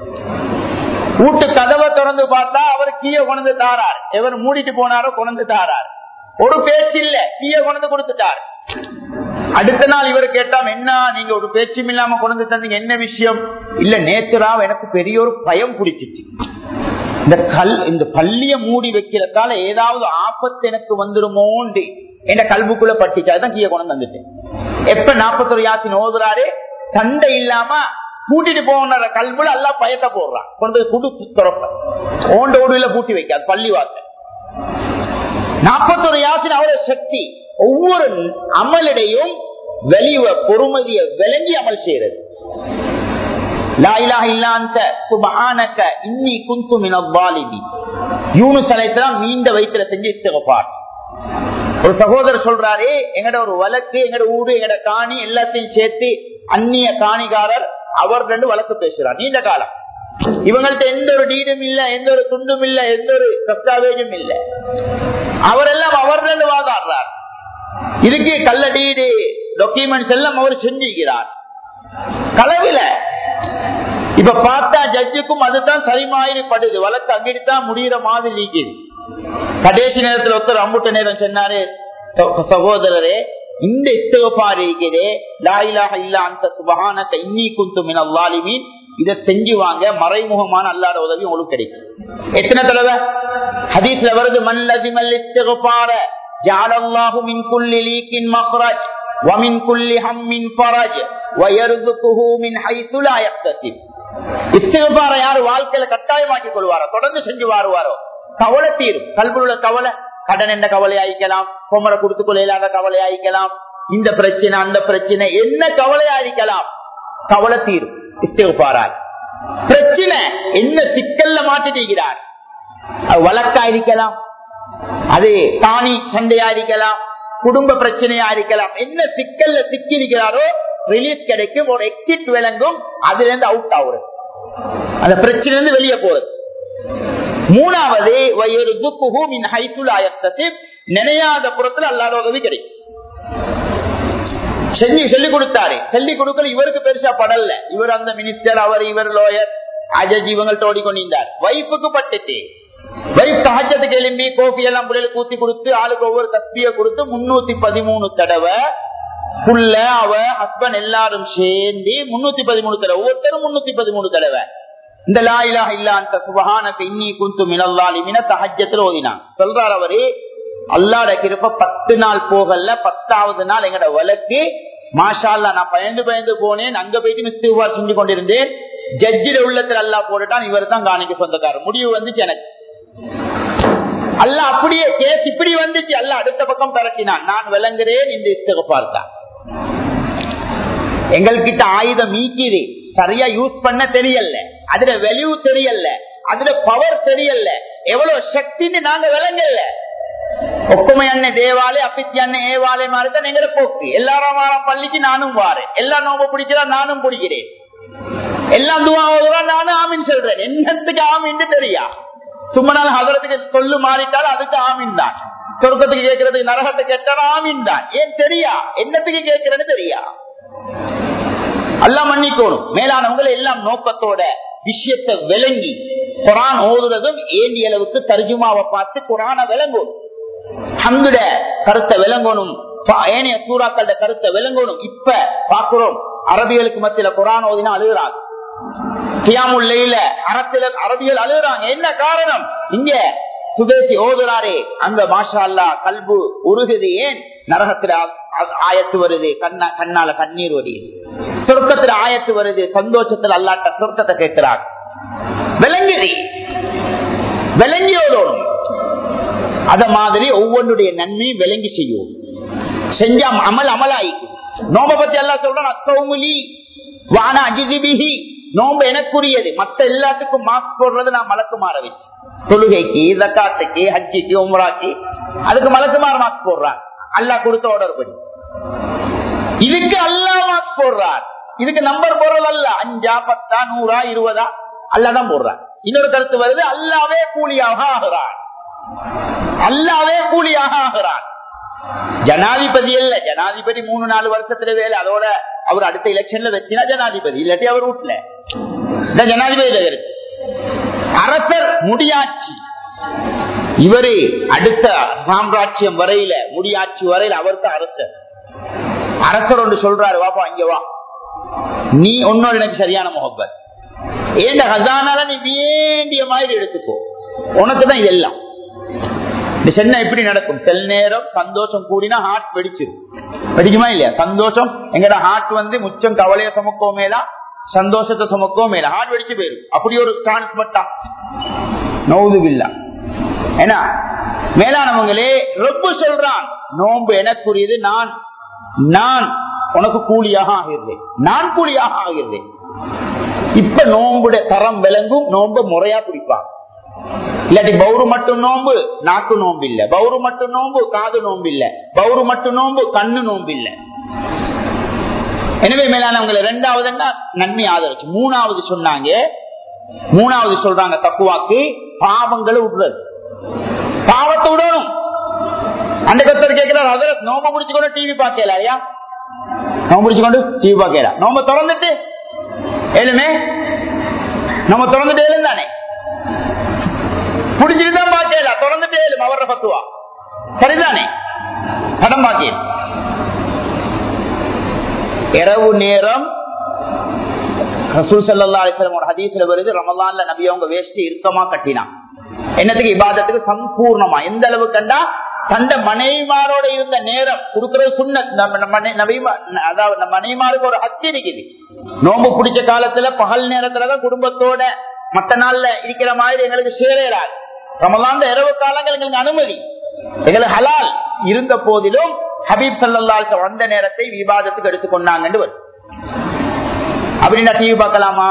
வீட்டு கதவை திறந்து பார்த்தா அவர் கீழே கொண்டு தாரார் எவர் மூடிட்டு போனாரோ கொண்டு தாரார் ஒரு பேச்சு இல்ல கீழே கொண்டு கொடுத்துட்டார் அடுத்த நாள் இவர் கேட்டாம் என்ன நீங்க ஒரு பேச்சும் இல்லாம கொண்டு தந்தீங்க என்ன விஷயம் இல்ல நேத்துராவ் எனக்கு பெரிய ஒரு பயம் பிடிச்சிச்சு இந்த கல் இந்த பள்ளிய மூடி வைக்கிறதால ஏதாவது ஆபத்து எனக்கு வந்துருமோண்டு என்ற கல்புக்குள்ள பட்டிச்சாதான் கீழே கொண்டு வந்துட்டேன் எப்ப நாற்பத்தொரு யாத்தின் ஓதுறாரு சண்டை இல்லாம கூட்டிட்டு போகிற கல்புல எல்லாம் பயத்தை போடுறான் கொண்டு குடு துறப்ப ஓண்ட ஓடுல பூட்டி வைக்காது பள்ளி வாக்க நாற்பத்தொரு யாத்தின் அவ்வளவு சக்தி ஒவ்வொரு அமலிடையும் வெளிவ பொறுமதிய விளங்கி அமல் செய்யறது மீண்ட வயிற்றுல செஞ்சு இஸ்தகப்பார் ஒரு சகோதரர் சொல்றாரு எங்கட ஒரு வழக்கு எங்கட ஊரு எங்கட காணி எல்லாத்தையும் சேர்த்து அந்நிய காணிகாரர் அவர் ரெண்டு வழக்கு பேசுறார் நீண்ட காலம் இவங்கள்ட்ட எந்த ஒரு டீடும் இல்ல எந்த ஒரு துண்டும் இல்ல எந்த ஒரு தஸ்தாவேஜும் இல்ல அவரெல்லாம் அவர் ரெண்டு வாதாடுறார் இதுக்கு கள்ள டீடு டாக்குமெண்ட்ஸ் எல்லாம் அவர் செஞ்சுக்கிறார் களவில இப்ப பார்த்தா ஜட்ஜுக்கும் அதுதான் சரிமாயிரப்படுது வழக்கு அங்கிட்டுதான் முடிகிற மாதிரி நீக்குது கடைசி நேரத்தில் ஒருத்தர் அம்புட்ட நேரம் சொன்னாரு சகோதரரே இந்த இஸ்தகபார் இருக்கிறே லாயிலாக இல்ல அந்த சுபகானத்தை இன்னி குந்து மினவாலிமீன் இதை செஞ்சு வாங்க மறைமுகமான அல்லாத உதவி உங்களுக்கு கிடைக்கும் எத்தனை தடவை ஹதீஸ்ல வருது மல்லதி மல் இஸ்தகபார ஜாலல்லாஹு மின் குல்லி லீக்கின் மஹ்ரஜ் ومن كل هم فرج ويرزقه من حيث لا يحتسب இஸ்திகபார யாரு வாழ்க்கையில கட்டாயமாக்கி கொள்வாரோ தொடர்ந்து செஞ்சு வாருவாரோ கவலை தீரும் கல்வியுள்ள கவலை கடன் என்ற கவலை ஆயிக்கலாம் பொம்மரை கொடுத்து கொள்ள இல்லாத கவலை ஆயிக்கலாம் இந்த பிரச்சனை அந்த பிரச்சனை என்ன கவலை ஆயிக்கலாம் கவலை தீரும் இஸ்திகபாரால் பிரச்சனை என்ன சிக்கல்ல மாட்டிருக்கிறார் வழக்கா இருக்கலாம் அது தானி சண்டையா இருக்கலாம் குடும்ப பிரச்சனையா இருக்கலாம் என்ன சிக்கல்ல சிக்கி இருக்கிறாரோ ரிலீஸ் கிடைக்கும் ஒரு எக்ஸிட் விளங்கும் அதுல இருந்து அவுட் ஆகுறது அந்த பிரச்சனை இருந்து வெளியே போறது மூணாவது நினையாத புறத்துல அல்லாத உதவி கிடைக்கும் செஞ்சு சொல்லி கொடுத்தாரு சொல்லி கொடுக்கல இவருக்கு பெருசா படல இவர் அந்த மினிஸ்டர் அவர் இவர் லோயர் அஜய் இவங்கள்ட்ட ஓடிக்கொண்டிருந்தார் வைஃபுக்கு பட்டுச்சு வைஃப் சகஜத்துக்கு எழும்பி கோபி எல்லாம் பிள்ளைகளுக்கு ஊத்தி கொடுத்து ஆளுக்கு ஒவ்வொரு தப்பிய கொடுத்து முன்னூத்தி பதிமூணு தடவை புள்ள அவ ஹஸ்பண்ட் எல்லாரும் சேர்ந்து முன்னூத்தி பதிமூணு தடவை ஒவ்வொருத்தரும் முன்னூத்தி பதிமூணு தடவை இந்த லாயிலாக இல்ல அந்த சுபகானத்தை இன்னி குந்து மினல்லாலி மின தஹஜத்துல ஓதினான் சொல்றார் அவரு அல்லாட கிருப்ப பத்து நாள் போகல பத்தாவது நாள் எங்கட வழக்கு மாஷால்லா நான் பயந்து பயந்து போனேன் அங்க போயிட்டு மிஸ்துவார் செஞ்சு கொண்டிருந்தேன் ஜட்ஜில உள்ளத்துல அல்லா போட்டுட்டான் இவர் தான் காணிக்கு சொந்தக்காரர் முடிவு வந்துச்சு எனக்கு அல்ல அப்படியே கேஸ் இப்படி வந்துச்சு அல்ல அடுத்த பக்கம் பரட்டினான் நான் விளங்குறேன் இந்த இஸ்தக பார்த்தான் எங்கள்கிட்ட ஆயுதம் மீக்கிது சரியா யூஸ் பண்ண தெரியல அதுல வெளிவு தெரியல அதுல பவர் தெரியல எவ்வளவு சக்தின்னு நாங்க விளங்கல ஒக்குமை அண்ணன் தேவாலய அப்பித்தி அண்ணன் ஏவாலய மாதிரி தான் எங்கட போக்கு எல்லாரும் வாரம் பள்ளிக்கு நானும் வாரேன் எல்லா நோம்ப பிடிக்கிறா நானும் பிடிக்கிறேன் எல்லாம் துவா நானும் ஆமின் சொல்றேன் என்னத்துக்கு ஆமின்னு தெரியா சும்மா நாள் ஹதரத்துக்கு சொல்லு மாறிட்டாலும் அதுக்கு ஆமீன் தான் சொர்க்கத்துக்கு கேட்கறதுக்கு நரகத்தை கேட்டாலும் ஆமீன் தான் ஏன் தெரியா என்னத்துக்கு கேட்கிறேன்னு தெரியா எல்லாம் மன்னிக்கணும் மேலானவங்களை எல்லாம் நோக்கத்தோட விஷயத்தை விளங்கி குரான் ஓதுறதும் ஏண்டிய அளவுக்கு தர்ஜுமாவை பார்த்து குரான விளங்கும் ஹங்குட கருத்தை விளங்கணும் ஏனைய சூறாக்கள கருத்தை விளங்கணும் இப்ப பாக்குறோம் அரபிகளுக்கு மத்தியில குரான் ஓதினா அழுகிறாங்க கியாமுல்லையில அறத்தில அரபியல் அழுகுறாங்க என்ன காரணம் இங்க சுதேசி ஓதுறாரே அந்த மாஷா அல்லா கல்பு உருகுது ஏன் நரகத்துல ஆயத்து வருது கண்ணா கண்ணால கண்ணீர் வடியுது சொர்க்கத்துல ஆயத்து வருது சந்தோஷத்துல அல்லாட்ட சொர்க்கத்தை கேட்கிறார் விளங்குது விளங்கியோடும் அத மாதிரி ஒவ்வொன்றுடைய நன்மை விளங்கி செய்யும் செஞ்சா அமல் அமலாயிக்கும் நோம்ப பத்தி எல்லாம் சொல்றான் அக்கௌமுலி வான அஜிதிபிஹி நோம்பு எனக்குரியது மத்த எல்லாத்துக்கும் மாஸ்க் போடுறது நான் மலக்கு மாற வச்சு தொழுகைக்கு ஜக்காத்துக்கு ஹஜ்ஜிக்கு உம்ராக்கு அதுக்கு மலக்கு மாற மாஸ்க் போடுறான் அல்லா கொடுத்த ஆர்டர் படி இதுக்கு அல்லா மாஸ்க் போடுறார் இதுக்கு நம்பர் போடுறது அல்ல அஞ்சா பத்தா நூறா இருபதா அல்லாதான் போடுறான் இன்னொரு கருத்து வருது அல்லாவே கூலியாக ஆகிறான் அல்லாவே கூலியாக ஆகிறான் ஜனாதிபதி இல்ல ஜனாதிபதி மூணு நாலு வருஷத்துல வேலை அதோட அவர் அடுத்த எலெக்ஷன்ல வச்சுனா ஜனாதிபதி இல்லாட்டி அவர் வீட்டுல இந்த ஜனாதிபதி இருக்கு அரசர் முடியாட்சி இவரு அடுத்த சாம்ராஜ்யம் வரையில முடியாட்சி வரையில அவருக்கு அரசர் அரசர் ஒன்று சொல்றாரு வாப்பா இங்க வா நீ உன்னோட எனக்கு சரியான முகப்பத் ஏண்ட ஹசானால நீ வேண்டிய மாதிரி எடுத்துக்கோ உனக்கு தான் இதெல்லாம் இந்த சென்னை எப்படி நடக்கும் செல் நேரம் சந்தோஷம் கூடினா ஹார்ட் வெடிச்சிடும் வெடிக்குமா இல்லையா சந்தோஷம் எங்கட ஹார்ட் வந்து முச்சம் கவலைய சுமக்கோ மேலா சந்தோஷத்தை சுமக்கோ மேல ஹார்ட் வெடிச்சு போயிடும் அப்படி ஒரு சான்ஸ் பட்டா நோதுவில்லா ஏன்னா மேலானவங்களே ரொம்ப சொல்றான் நோன்பு எனக்குரியது நான் நான் உனக்கு கூலியாக ஆகிறேன் நான் கூலியாக ஆகிறேன் இப்ப நோம்புடைய தரம் விளங்கும் நோம்ப முறையா பிடிப்பான் இல்லாட்டி பௌரு மட்டும் நோம்பு நாக்கு நோம்பு இல்ல பௌரு மட்டும் நோம்பு காது நோம்பு இல்ல பௌரு மட்டும் நோம்பு கண்ணு நோம்பு இல்ல எனவே மேலானவங்களை ரெண்டாவது நன்மை ஆதரவு மூணாவது சொன்னாங்க மூணாவது சொல்றாங்க தக்குவாக்கு பாவங்களை விடுறது பாவத்தை விடணும் அந்த கத்தர் கேட்கிறார் அதுல நோம்ப முடிச்சுக்கொண்டு டிவி பார்க்கல ஐயா நோம்ப முடிச்சுக்கொண்டு டிவி பார்க்கல நோம்ப திறந்துட்டு ஏழுமே நம்ம திறந்துட்டு ஏழும் தானே புடிச்சிட்டு தான் பார்க்கல திறந்துட்டு ஏழும் அவர பத்துவா சரிதானே கடன் பாக்கியம் இரவு நேரம் ரசூல் சல்லா அலிஸ்லமோட ஹதீஸ்ல வருது ரமலான்ல நபி அவங்க வேஷ்டி இறுக்கமா கட்டினான் என்னத்துக்கு இபாதத்துக்கு சம்பூர்ணமா எந்த அளவு கண்டா தந்த மனைவிமாரோட இருந்த நேரம் கொடுக்கறது சுண்ண அதாவது மனைவிமாருக்கு ஒரு ஹத்தி இருக்குது நோம்பு பிடிச்ச காலத்துல பகல் நேரத்துலதான் குடும்பத்தோட மற்ற நாள்ல இருக்கிற மாதிரி எங்களுக்கு சேராது ரமலான் இரவு காலங்கள் எங்களுக்கு அனுமதி எங்களுக்கு ஹலால் இருந்த போதிலும் ஹபீப் சல்லா வந்த நேரத்தை விவாதத்துக்கு எடுத்துக்கொண்டாங்கன்னு வரும் அப்படின்னா டிவி பார்க்கலாமா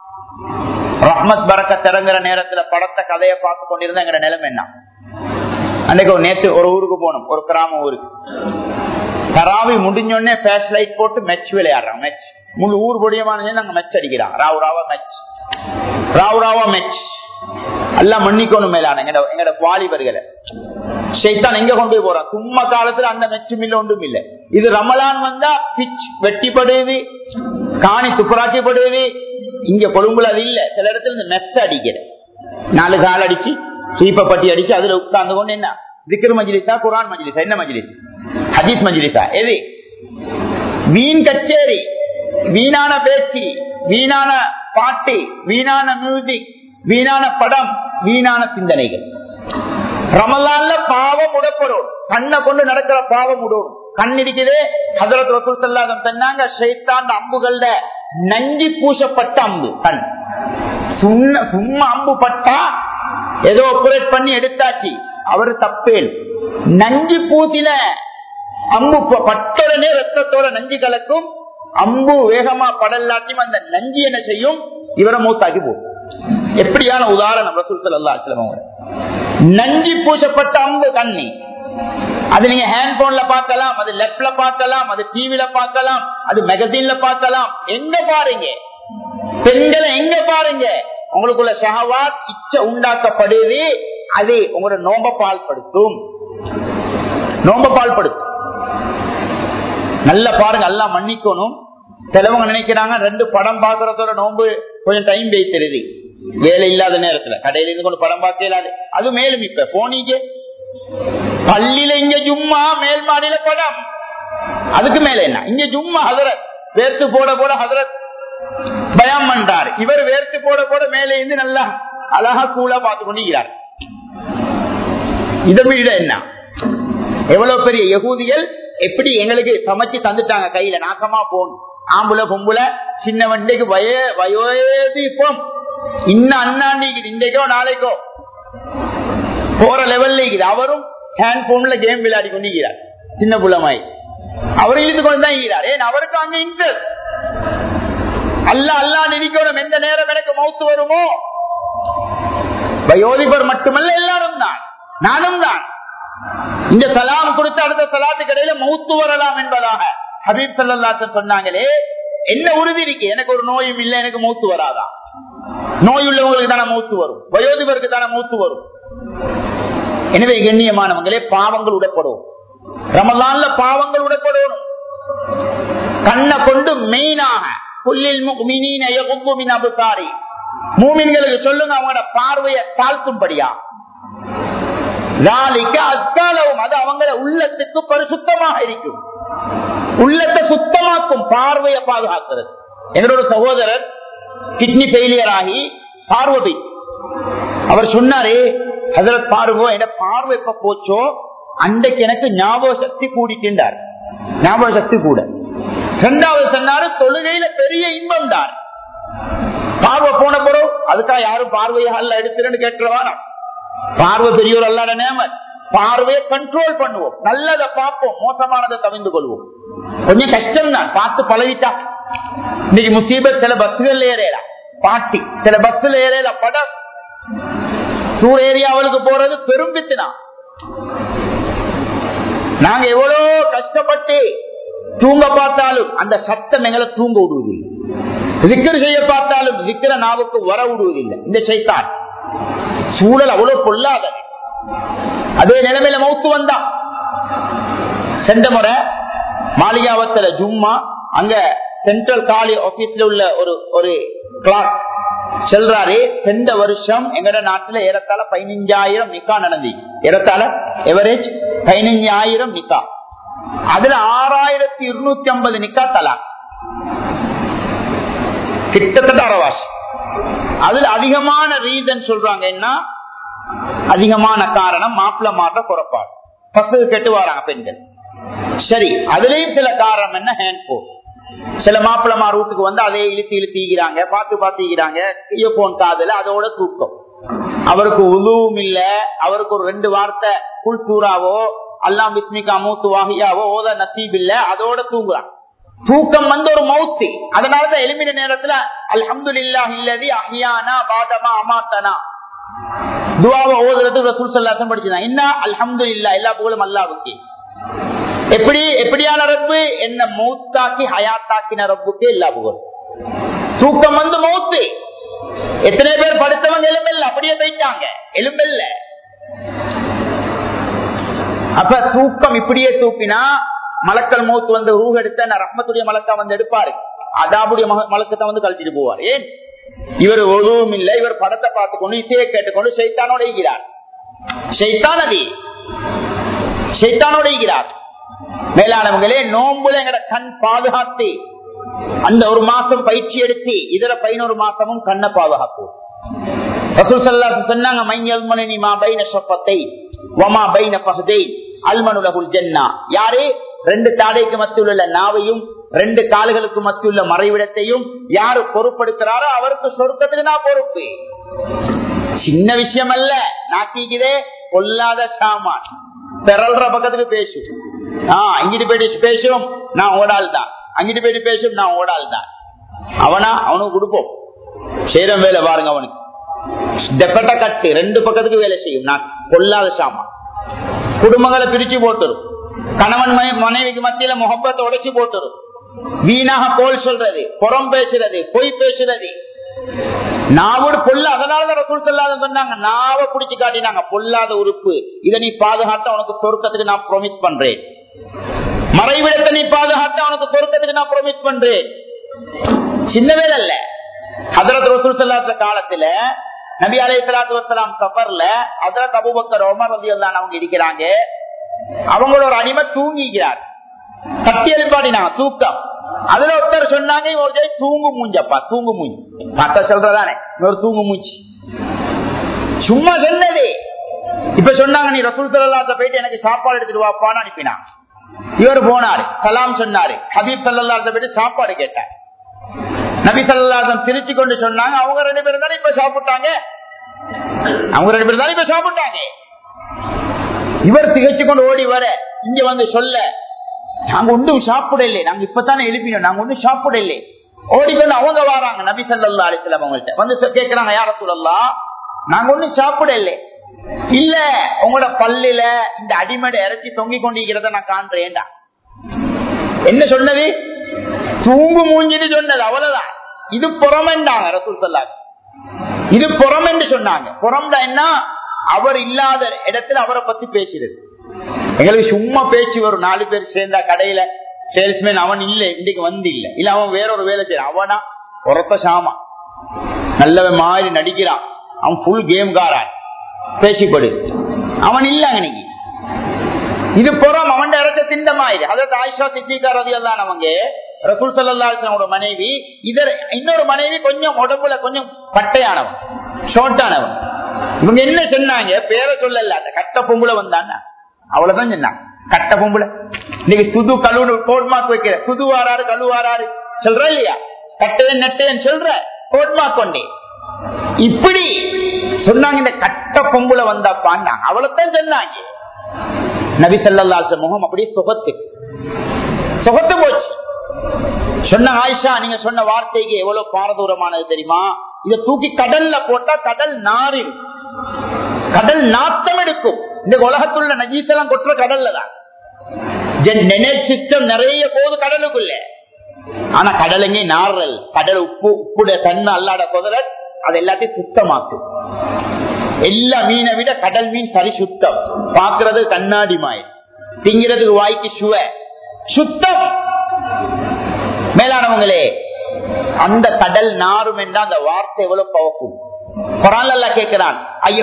ரஹ்மத் பறக்க திறங்குற நேரத்துல படத்தை கதையை பார்த்து கொண்டிருந்தங்கிற நிலைமை என்ன அன்னைக்கு ஒரு நேற்று ஒரு ஊருக்கு போனோம் ஒரு கிராம ஊருக்கு கராவி முடிஞ்சோடனே பேஷ் லைட் போட்டு மெச் விளையாடுறான் மெச் முழு ஊர் பொடியமான நாங்க மெச் அடிக்கிறான் ராவ் ராவா மெச் ராவ் ராவா மெச் எல்லாம் மன்னிக்கணும் மேலான எங்கட வாலிபர்களை சைத்தான் எங்க கொண்டு போய் போறான் சும்மா காலத்துல அந்த மெச்சு மில்ல ஒன்றும் இல்ல இது ரமலான் வந்தா பிச் வெட்டிப்படுது காணி துப்புராக்கப்படுது இங்க கொழும்புல அது இல்ல சில இடத்துல இந்த மெத்த அடிக்கிற நாலு கால் அடிச்சு சீப்ப பட்டி அடிச்சு அதுல உட்கார்ந்து கொண்டு என்ன திக்ரு மஜிலிசா குரான் மஜிலிசா என்ன மஜிலிஸ் ஹதீஸ் மஜிலிசா எது வீண் கச்சேரி வீணான பேச்சு வீணான பாட்டு வீணான மியூசிக் வீணான படம் வீணான சிந்தனைகள் ரமலான்ல பாவம் உடப்படும் கண்ணை கொண்டு நடக்கிற பாவம் உடும் கண் இருக்குது ஹசரத் ரசூல் சல்லாதம் சொன்னாங்க ஷைத்தான் அம்புகள்ல நஞ்சி பூசப்பட்ட அம்பு கண் சும்மா அம்பு பட்டா ஏதோ ஆபரேட் பண்ணி எடுத்தாச்சு அவரு தப்பேல் நஞ்சு பூசின அம்பு பட்டுடனே ரத்தத்தோட நஞ்சு கலக்கும் அம்பு வேகமா படலாட்டியும் அந்த நஞ்சு என்ன செய்யும் இவரை மூத்தாக்கி போகும் எப்படியான உதாரணம் ரசூல் சல்லா அஸ்லம் நஞ்சி பூசப்பட்ட அம்பு கண்ணி அது நீங்க ஹேண்ட் போன்ல பார்க்கலாம் அது லெப்ட்ல பார்க்கலாம் அது டிவில பார்க்கலாம் அது மேகசீன்ல பார்க்கலாம் எங்க பாருங்க பெண்களை எங்க பாருங்க உங்களுக்குள்ள ஷஹவாத் இச்ச உண்டாக்கப்படுது அது உங்களோட நோம்ப பால்படுத்தும் நோம்ப பால்படுத்தும் நல்ல பாருங்க எல்லாம் மன்னிக்கணும் சிலவங்க நினைக்கிறாங்க ரெண்டு படம் பாக்குறதோட நோம்பு கொஞ்சம் டைம் வைத்திருது வேலை இல்லாத நேரத்துல கடையில இருந்து கொண்டு படம் பார்க்க இல்லாது அது மேலும் இப்ப போனீங்க பள்ளியில இங்க ஜும்மா மேல் மாடியில படம் அதுக்கு மேல என்ன இங்க ஜும்மா ஹதரத் வேர்த்து போட போட ஹதரத் பயம் பண்றாரு இவர் வேர்த்து போட போட மேலே இருந்து நல்லா அழகா கூலா பார்த்து கொண்டிருக்கிறார் இதை விட என்ன எவ்வளவு பெரிய யகூதிகள் எப்படி எங்களுக்கு சமைச்சு தந்துட்டாங்க கையில நாக்கமா போன் ஆம்புல பொம்புல சின்ன வண்டிக்கு வய வயோதிப்போம் இன்னும் அண்ணாண்டிக்கு இன்றைக்கோ நாளைக்கோ போற லெவல்ல இருக்குது அவரும் ஹேண்ட் போன்ல கேம் விளையாடி கொண்டிருக்கிறார் சின்ன புலமாய் அவர் இழுத்து கொண்டுதான் இருக்கிறார் ஏன் அவருக்கு அங்க இன்ட்ரெஸ்ட் அல்ல அல்லா நினைக்கணும் எந்த நேரம் எனக்கு மௌத்து வருமோ வயோதிபர் மட்டுமல்ல எல்லாரும் தான் நானும் தான் இந்த சலாம் கொடுத்த அடுத்த சலாத்துக்கு இடையில மௌத்து வரலாம் என்பதாக ஹபீப் சல்லாத்த சொன்னாங்களே என்ன உறுதி இருக்கு எனக்கு ஒரு நோயும் இல்லை எனக்கு மௌத்து வராதா நோய் உள்ளவங்களுக்கு தானே மௌத்து வரும் வயோதிபருக்கு தானே மௌத்து வரும் எனவே கண்ணியமானவங்களே பாவங்கள் உடப்படும் ரமலான்ல பாவங்கள் உடப்படும் கண்ணை கொண்டு மெயினாக மூமின்களுக்கு சொல்லுங்க அவங்களோட பார்வையை தாழ்த்தும்படியா அது அவங்கள உள்ளத்துக்கு பரிசுத்தமாக இருக்கும் உள்ளத்தை சுத்தமாக்கும் பார்வையை பாதுகாக்கிறது எங்களோட சகோதரர் கிட்னி ஃபெயிலியர் ஆகி பார்வதி அவர் சொன்னாரே ஹசரத் பார்வோ என பார்வை எப்ப போச்சோ அன்றைக்கு எனக்கு ஞாபக சக்தி கூடிக்கின்றார் ஞாபக சக்தி கூட இரண்டாவது சொன்னாரு தொழுகையில பெரிய இன்பம் தான் பார்வை போன பிறகு அதுக்காக யாரும் பார்வையை அல்ல எடுத்துறேன்னு கேட்டுருவானா பார்வை பெரியோர் அல்லாத நேமர் பார்வையை கண்ட்ரோல் பண்ணுவோம் நல்லதை பார்ப்போம் மோசமானதை தவிர்ந்து கொள்வோம் கொஞ்சம் கஷ்டம் தான் பார்த்து பழகிட்டா இன்னைக்கு முசீபத் சில பஸ்கள் ஏறேடா பாட்டி சில பஸ்ல ஏறேல படம் டூர் ஏரியாவுக்கு போறது பெரும் பித்துனா நாங்க எவ்வளவு கஷ்டப்பட்டு தூங்க பார்த்தாலும் அந்த சத்தம் எங்களை தூங்க விடுவதில்லை விக்கிர செய்ய பார்த்தாலும் விக்கிர நாவுக்கு வர விடுவதில்லை இந்த சைத்தான் சூழல் அவ்வளவு பொல்லாதது அதே நிலைமையில மௌத்து வந்தான் சென்ற முறை மாளிகாவத்துல ஜும்மா அங்க சென்ட்ரல் காலி ஆபீஸ்ல உள்ள ஒரு ஒரு கிளாக் செல்றாரு சென்ற வருஷம் எங்கட நாட்டுல ஏறத்தாழ பதினஞ்சாயிரம் நிக்கா நடந்து ஏறத்தாழ எவரேஜ் பதினஞ்சாயிரம் நிக்கா அதுல ஆறாயிரத்தி இருநூத்தி ஐம்பது நிக்கா தலா கிட்டத்தட்ட அரவாசி அதுல அதிகமான ரீசன் சொல்றாங்க என்ன அதிகமான காரணம் மாப்பிள்ள மாற்ற குறைப்பாடு பசங்க கெட்டு வராங்க பெண்கள் சரி அதுலயும் சில காரணம் என்ன ஹேண்ட் போன் சில மாப்பிளமா ரூட்டுக்கு வந்து அதே இழுத்து இழுத்திக்கிறாங்க பார்த்து பார்த்துக்கிறாங்க இயர்போன் காதுல அதோட தூக்கம் அவருக்கு உதவும் இல்ல அவருக்கு ஒரு ரெண்டு வார்த்தை புல் சூறாவோ அல்லாம் விஸ்மிகா மூத்து வாகியாவோ ஓத நசீப் இல்ல அதோட தூங்குறான் தூக்கம் வந்து ஒரு மௌத்தி அதனாலதான் எளிமைய நேரத்துல அல்ஹம்து இல்லா இல்லதி அஹியானா பாதமா அமாத்தனா துவாவை ஓதுறது ரசூல் சல்லாசம் படிச்சுதான் என்ன அல்ஹம்து இல்லா எல்லா புகழும் அல்லாவுக்கு எப்படி எப்படியான ரப்பு என்ன மௌத்தாக்கி ஹயாத்தாக்கின ரப்புக்கு எல்லா புகழும் தூக்கம் வந்து மௌத்து எத்தனை பேர் படுத்தவங்க எலும்பெல்ல அப்படியே தைச்சாங்க எலும்பெல்ல அப்ப தூக்கம் இப்படியே தூக்கினா மலக்கல் மௌத்து வந்து ரூஹ் எடுத்த நான் ரஹ்மத்துடைய மலக்கா வந்து எடுப்பாரு அதாபுடைய மலக்கத்தை வந்து கழட்டிட்டு போவார் ஏன் இவர் ஒழுவும் இல்லை இவர் படத்தை பார்த்துக்கொண்டு இசையை கேட்டுக்கொண்டு சைத்தானோட ஈகிறார் சைத்தான் அது சைத்தானோட ஈகிறார் மேலானவங்களே நோம்புல எங்கட கண் பாதுகாத்து அந்த ஒரு மாசம் பயிற்சி எடுத்து இதர பதினோரு மாசமும் கண்ணை பாதுகாக்கும் ரசூல் சல்லாத்து சொன்னாங்க மையல் மணி மா பைன சொப்பத்தை வமா பைன பகுதை அல்மனுலகுல் ஜன்னா யாரு ரெண்டு தாடைக்கு மத்தியில் உள்ள நாவையும் ரெண்டு கால்களுக்கு மத்தியில் உள்ள மறைவிடத்தையும் யாரு பொறுப்படுத்துறாரோ அவருக்கு சொர்க்கத்துக்கு நான் பொறுப்பு சின்ன விஷயம் அல்ல நாட்டிக்குதே கொல்லாத சாமான் பிறல்ற பக்கத்துக்கு பேசும் ஆஹ் இங்கிட்டு போயிட்டு பேசும் நான் ஓடால் தான் அங்கிட்டு போயிட்டு பேசும் நான் ஓடால் தான் அவனா அவனுக்கு கொடுப்போம் செய்யற வேலை பாருங்க அவனுக்கு டெப்பட்ட கட்டு ரெண்டு பக்கத்துக்கு வேலை செய்யும் நான் கொல்லாத சாமான் குடும்பங்களை பிரிச்சு போட்டுரும் கணவன் மனைவிக்கு மத்தியில முகப்பத்தை உடைச்சு போட்டுரும் வீணாக கோல் சொல்றது புறம் பேசுறது பொய் பேசுறது நாவோடு பொல்ல அதனாலதான் ரசூல் சொல்லாத சொன்னாங்க நாவ புடிச்சு காட்டினாங்க பொல்லாத உறுப்பு இதை நீ பாதுகாத்த உனக்கு சொருக்கத்துக்கு நான் ப்ரொமிஸ் பண்றேன் மறைவிடத்தை நீ பாதுகாத்த உனக்கு சொருக்கத்துக்கு நான் ப்ரொமிஸ் பண்றேன் சின்ன வேலை அல்ல ஹதரத் ரசூல் சொல்லாத காலத்துல நபி அலை சலாத்து வசலாம் சஃபர்ல ஹதரத் அபுபக்கர் ஒமர் ரதி அவங்க இருக்கிறாங்க அவங்களோட ஒரு அடிமை தூங்கிக்கிறார் கட்டி எழுப்பாடினாங்க தூக்கம் அதுல ஒருத்தர் சொன்னாங்க ஒரு தூங்கு மூஞ்சப்பா தூங்கு மூஞ்சி மத்த சொல்றதானே ஒரு தூங்கு மூஞ்சி சும்மா சொன்னது இப்ப சொன்னாங்க நீ ரசூல் சல்லாத்த போயிட்டு எனக்கு சாப்பாடு எடுத்துட்டு வாப்பான்னு அனுப்பினான் இவர் போனாரு சலாம் சொன்னாரு ஹபீப் சல்லாத்த போயிட்டு சாப்பாடு கேட்டார் நபி சல்லாசம் பிரிச்சு கொண்டு சொன்னாங்க அவங்க ரெண்டு பேரும் தானே இப்ப சாப்பிட்டாங்க அவங்க ரெண்டு பேரும் தானே இப்ப சாப்பிட்டாங்க இவர் திகச்சு கொண்டு ஓடி வர இங்க வந்து சொல்ல நாங்க ஒன்றும் சாப்பிடல நாங்க இப்பதானே எழுப்பினோம் நாங்க ஒன்றும் சாப்பிடல ஓடிக்கொண்டு அவங்க வராங்க நபி சல்லா அலிஸ்லாம் அவங்கள்ட்ட வந்து கேட்கிறாங்க யார சொல்லலாம் நாங்க ஒன்றும் சாப்பிடல இல்ல உங்களோட பல்லுல இந்த அடிமடை இறச்சி தொங்கி கொண்டிருக்கிறத நான் காண்றேன்டா என்ன சொன்னது தூங்கு மூஞ்சின்னு சொன்னது அவ்வளவுதான் இது புறமெண்டாங்க ரசூல் சொல்லாங்க இது புறம் என்று சொன்னாங்க புறம்டா என்ன அவர் இல்லாத இடத்துல அவரை பத்தி பேசுறது எங்களுக்கு சும்மா பேச்சு வரும் நாலு பேர் சேர்ந்தா கடையில சேல்ஸ்மேன் அவன் இல்ல இன்னைக்கு வந்து இல்ல இல்ல அவன் வேற ஒரு வேலை செய்யறான் அவனா உரத்த சாமா நல்லவன் மாதிரி நடிக்கிறான் அவன் ஃபுல் கேம் காரான் பேசிப்படு அவன் இல்ல அன்னைக்கு இது புறம் அவன் இடத்த திண்டமாயிரு அதாவது ஆயிஷா சித்திகாரதி எல்லாம் அவங்க ரசூல் சல்லாஹோட மனைவி இதர் இன்னொரு மனைவி கொஞ்சம் உடம்புல கொஞ்சம் பட்டையானவன் ஷோர்ட்டானவன் இவங்க என்ன சொன்னாங்க பேரை சொல்லல அந்த கட்ட பொம்புல வந்தான்னா அவ்வளவுதான் சொன்னாங்க கட்ட பொம்புல இன்னைக்கு புது கல்லூரி கோட் மார்க் வைக்கிற புது வாராரு கல்லு வாராரு சொல்ற இல்லையா கட்டையன் நெட்டையன் சொல்ற கோட் மார்க் கொண்டே இப்படி சொன்னாங்க இந்த கட்ட பொம்புல வந்தாப்பாங்க அவ்வளவுதான் சொன்னாங்க நபி சல்லாச முகம் அப்படியே சுகத்து சுகத்து போச்சு சொன்ன ஆயிஷா நீங்க சொன்ன வார்த்தைக்கு எவ்வளவு பாரதூரமானது தெரியுமா இத தூக்கி கடல்ல போட்டா கடல் நாரில் கடல் நாட்டம் எடுக்கும் இந்த உலகத்துள்ள நஜீசெல்லாம் கொட்டுற கடல்ல தான் சிஸ்டம் நிறைய போகுது கடலுக்குள்ள ஆனா கடலுங்க நாரல் கடல் உப்பு உப்புடைய தன்மை அல்லாட குதிரை அது எல்லாத்தையும் சுத்தமாக்கும் எல்லா மீனை விட கடல் மீன் சரி சுத்தம் பாக்குறது கண்ணாடி மாய் திங்கிறதுக்கு வாய்க்கு சுவ சுத்தம் மேலானவங்களே அந்த கடல் நாரும் என்ற அந்த வார்த்தை எவ்வளவு பவக்கும் குரான் கேட்கிறான்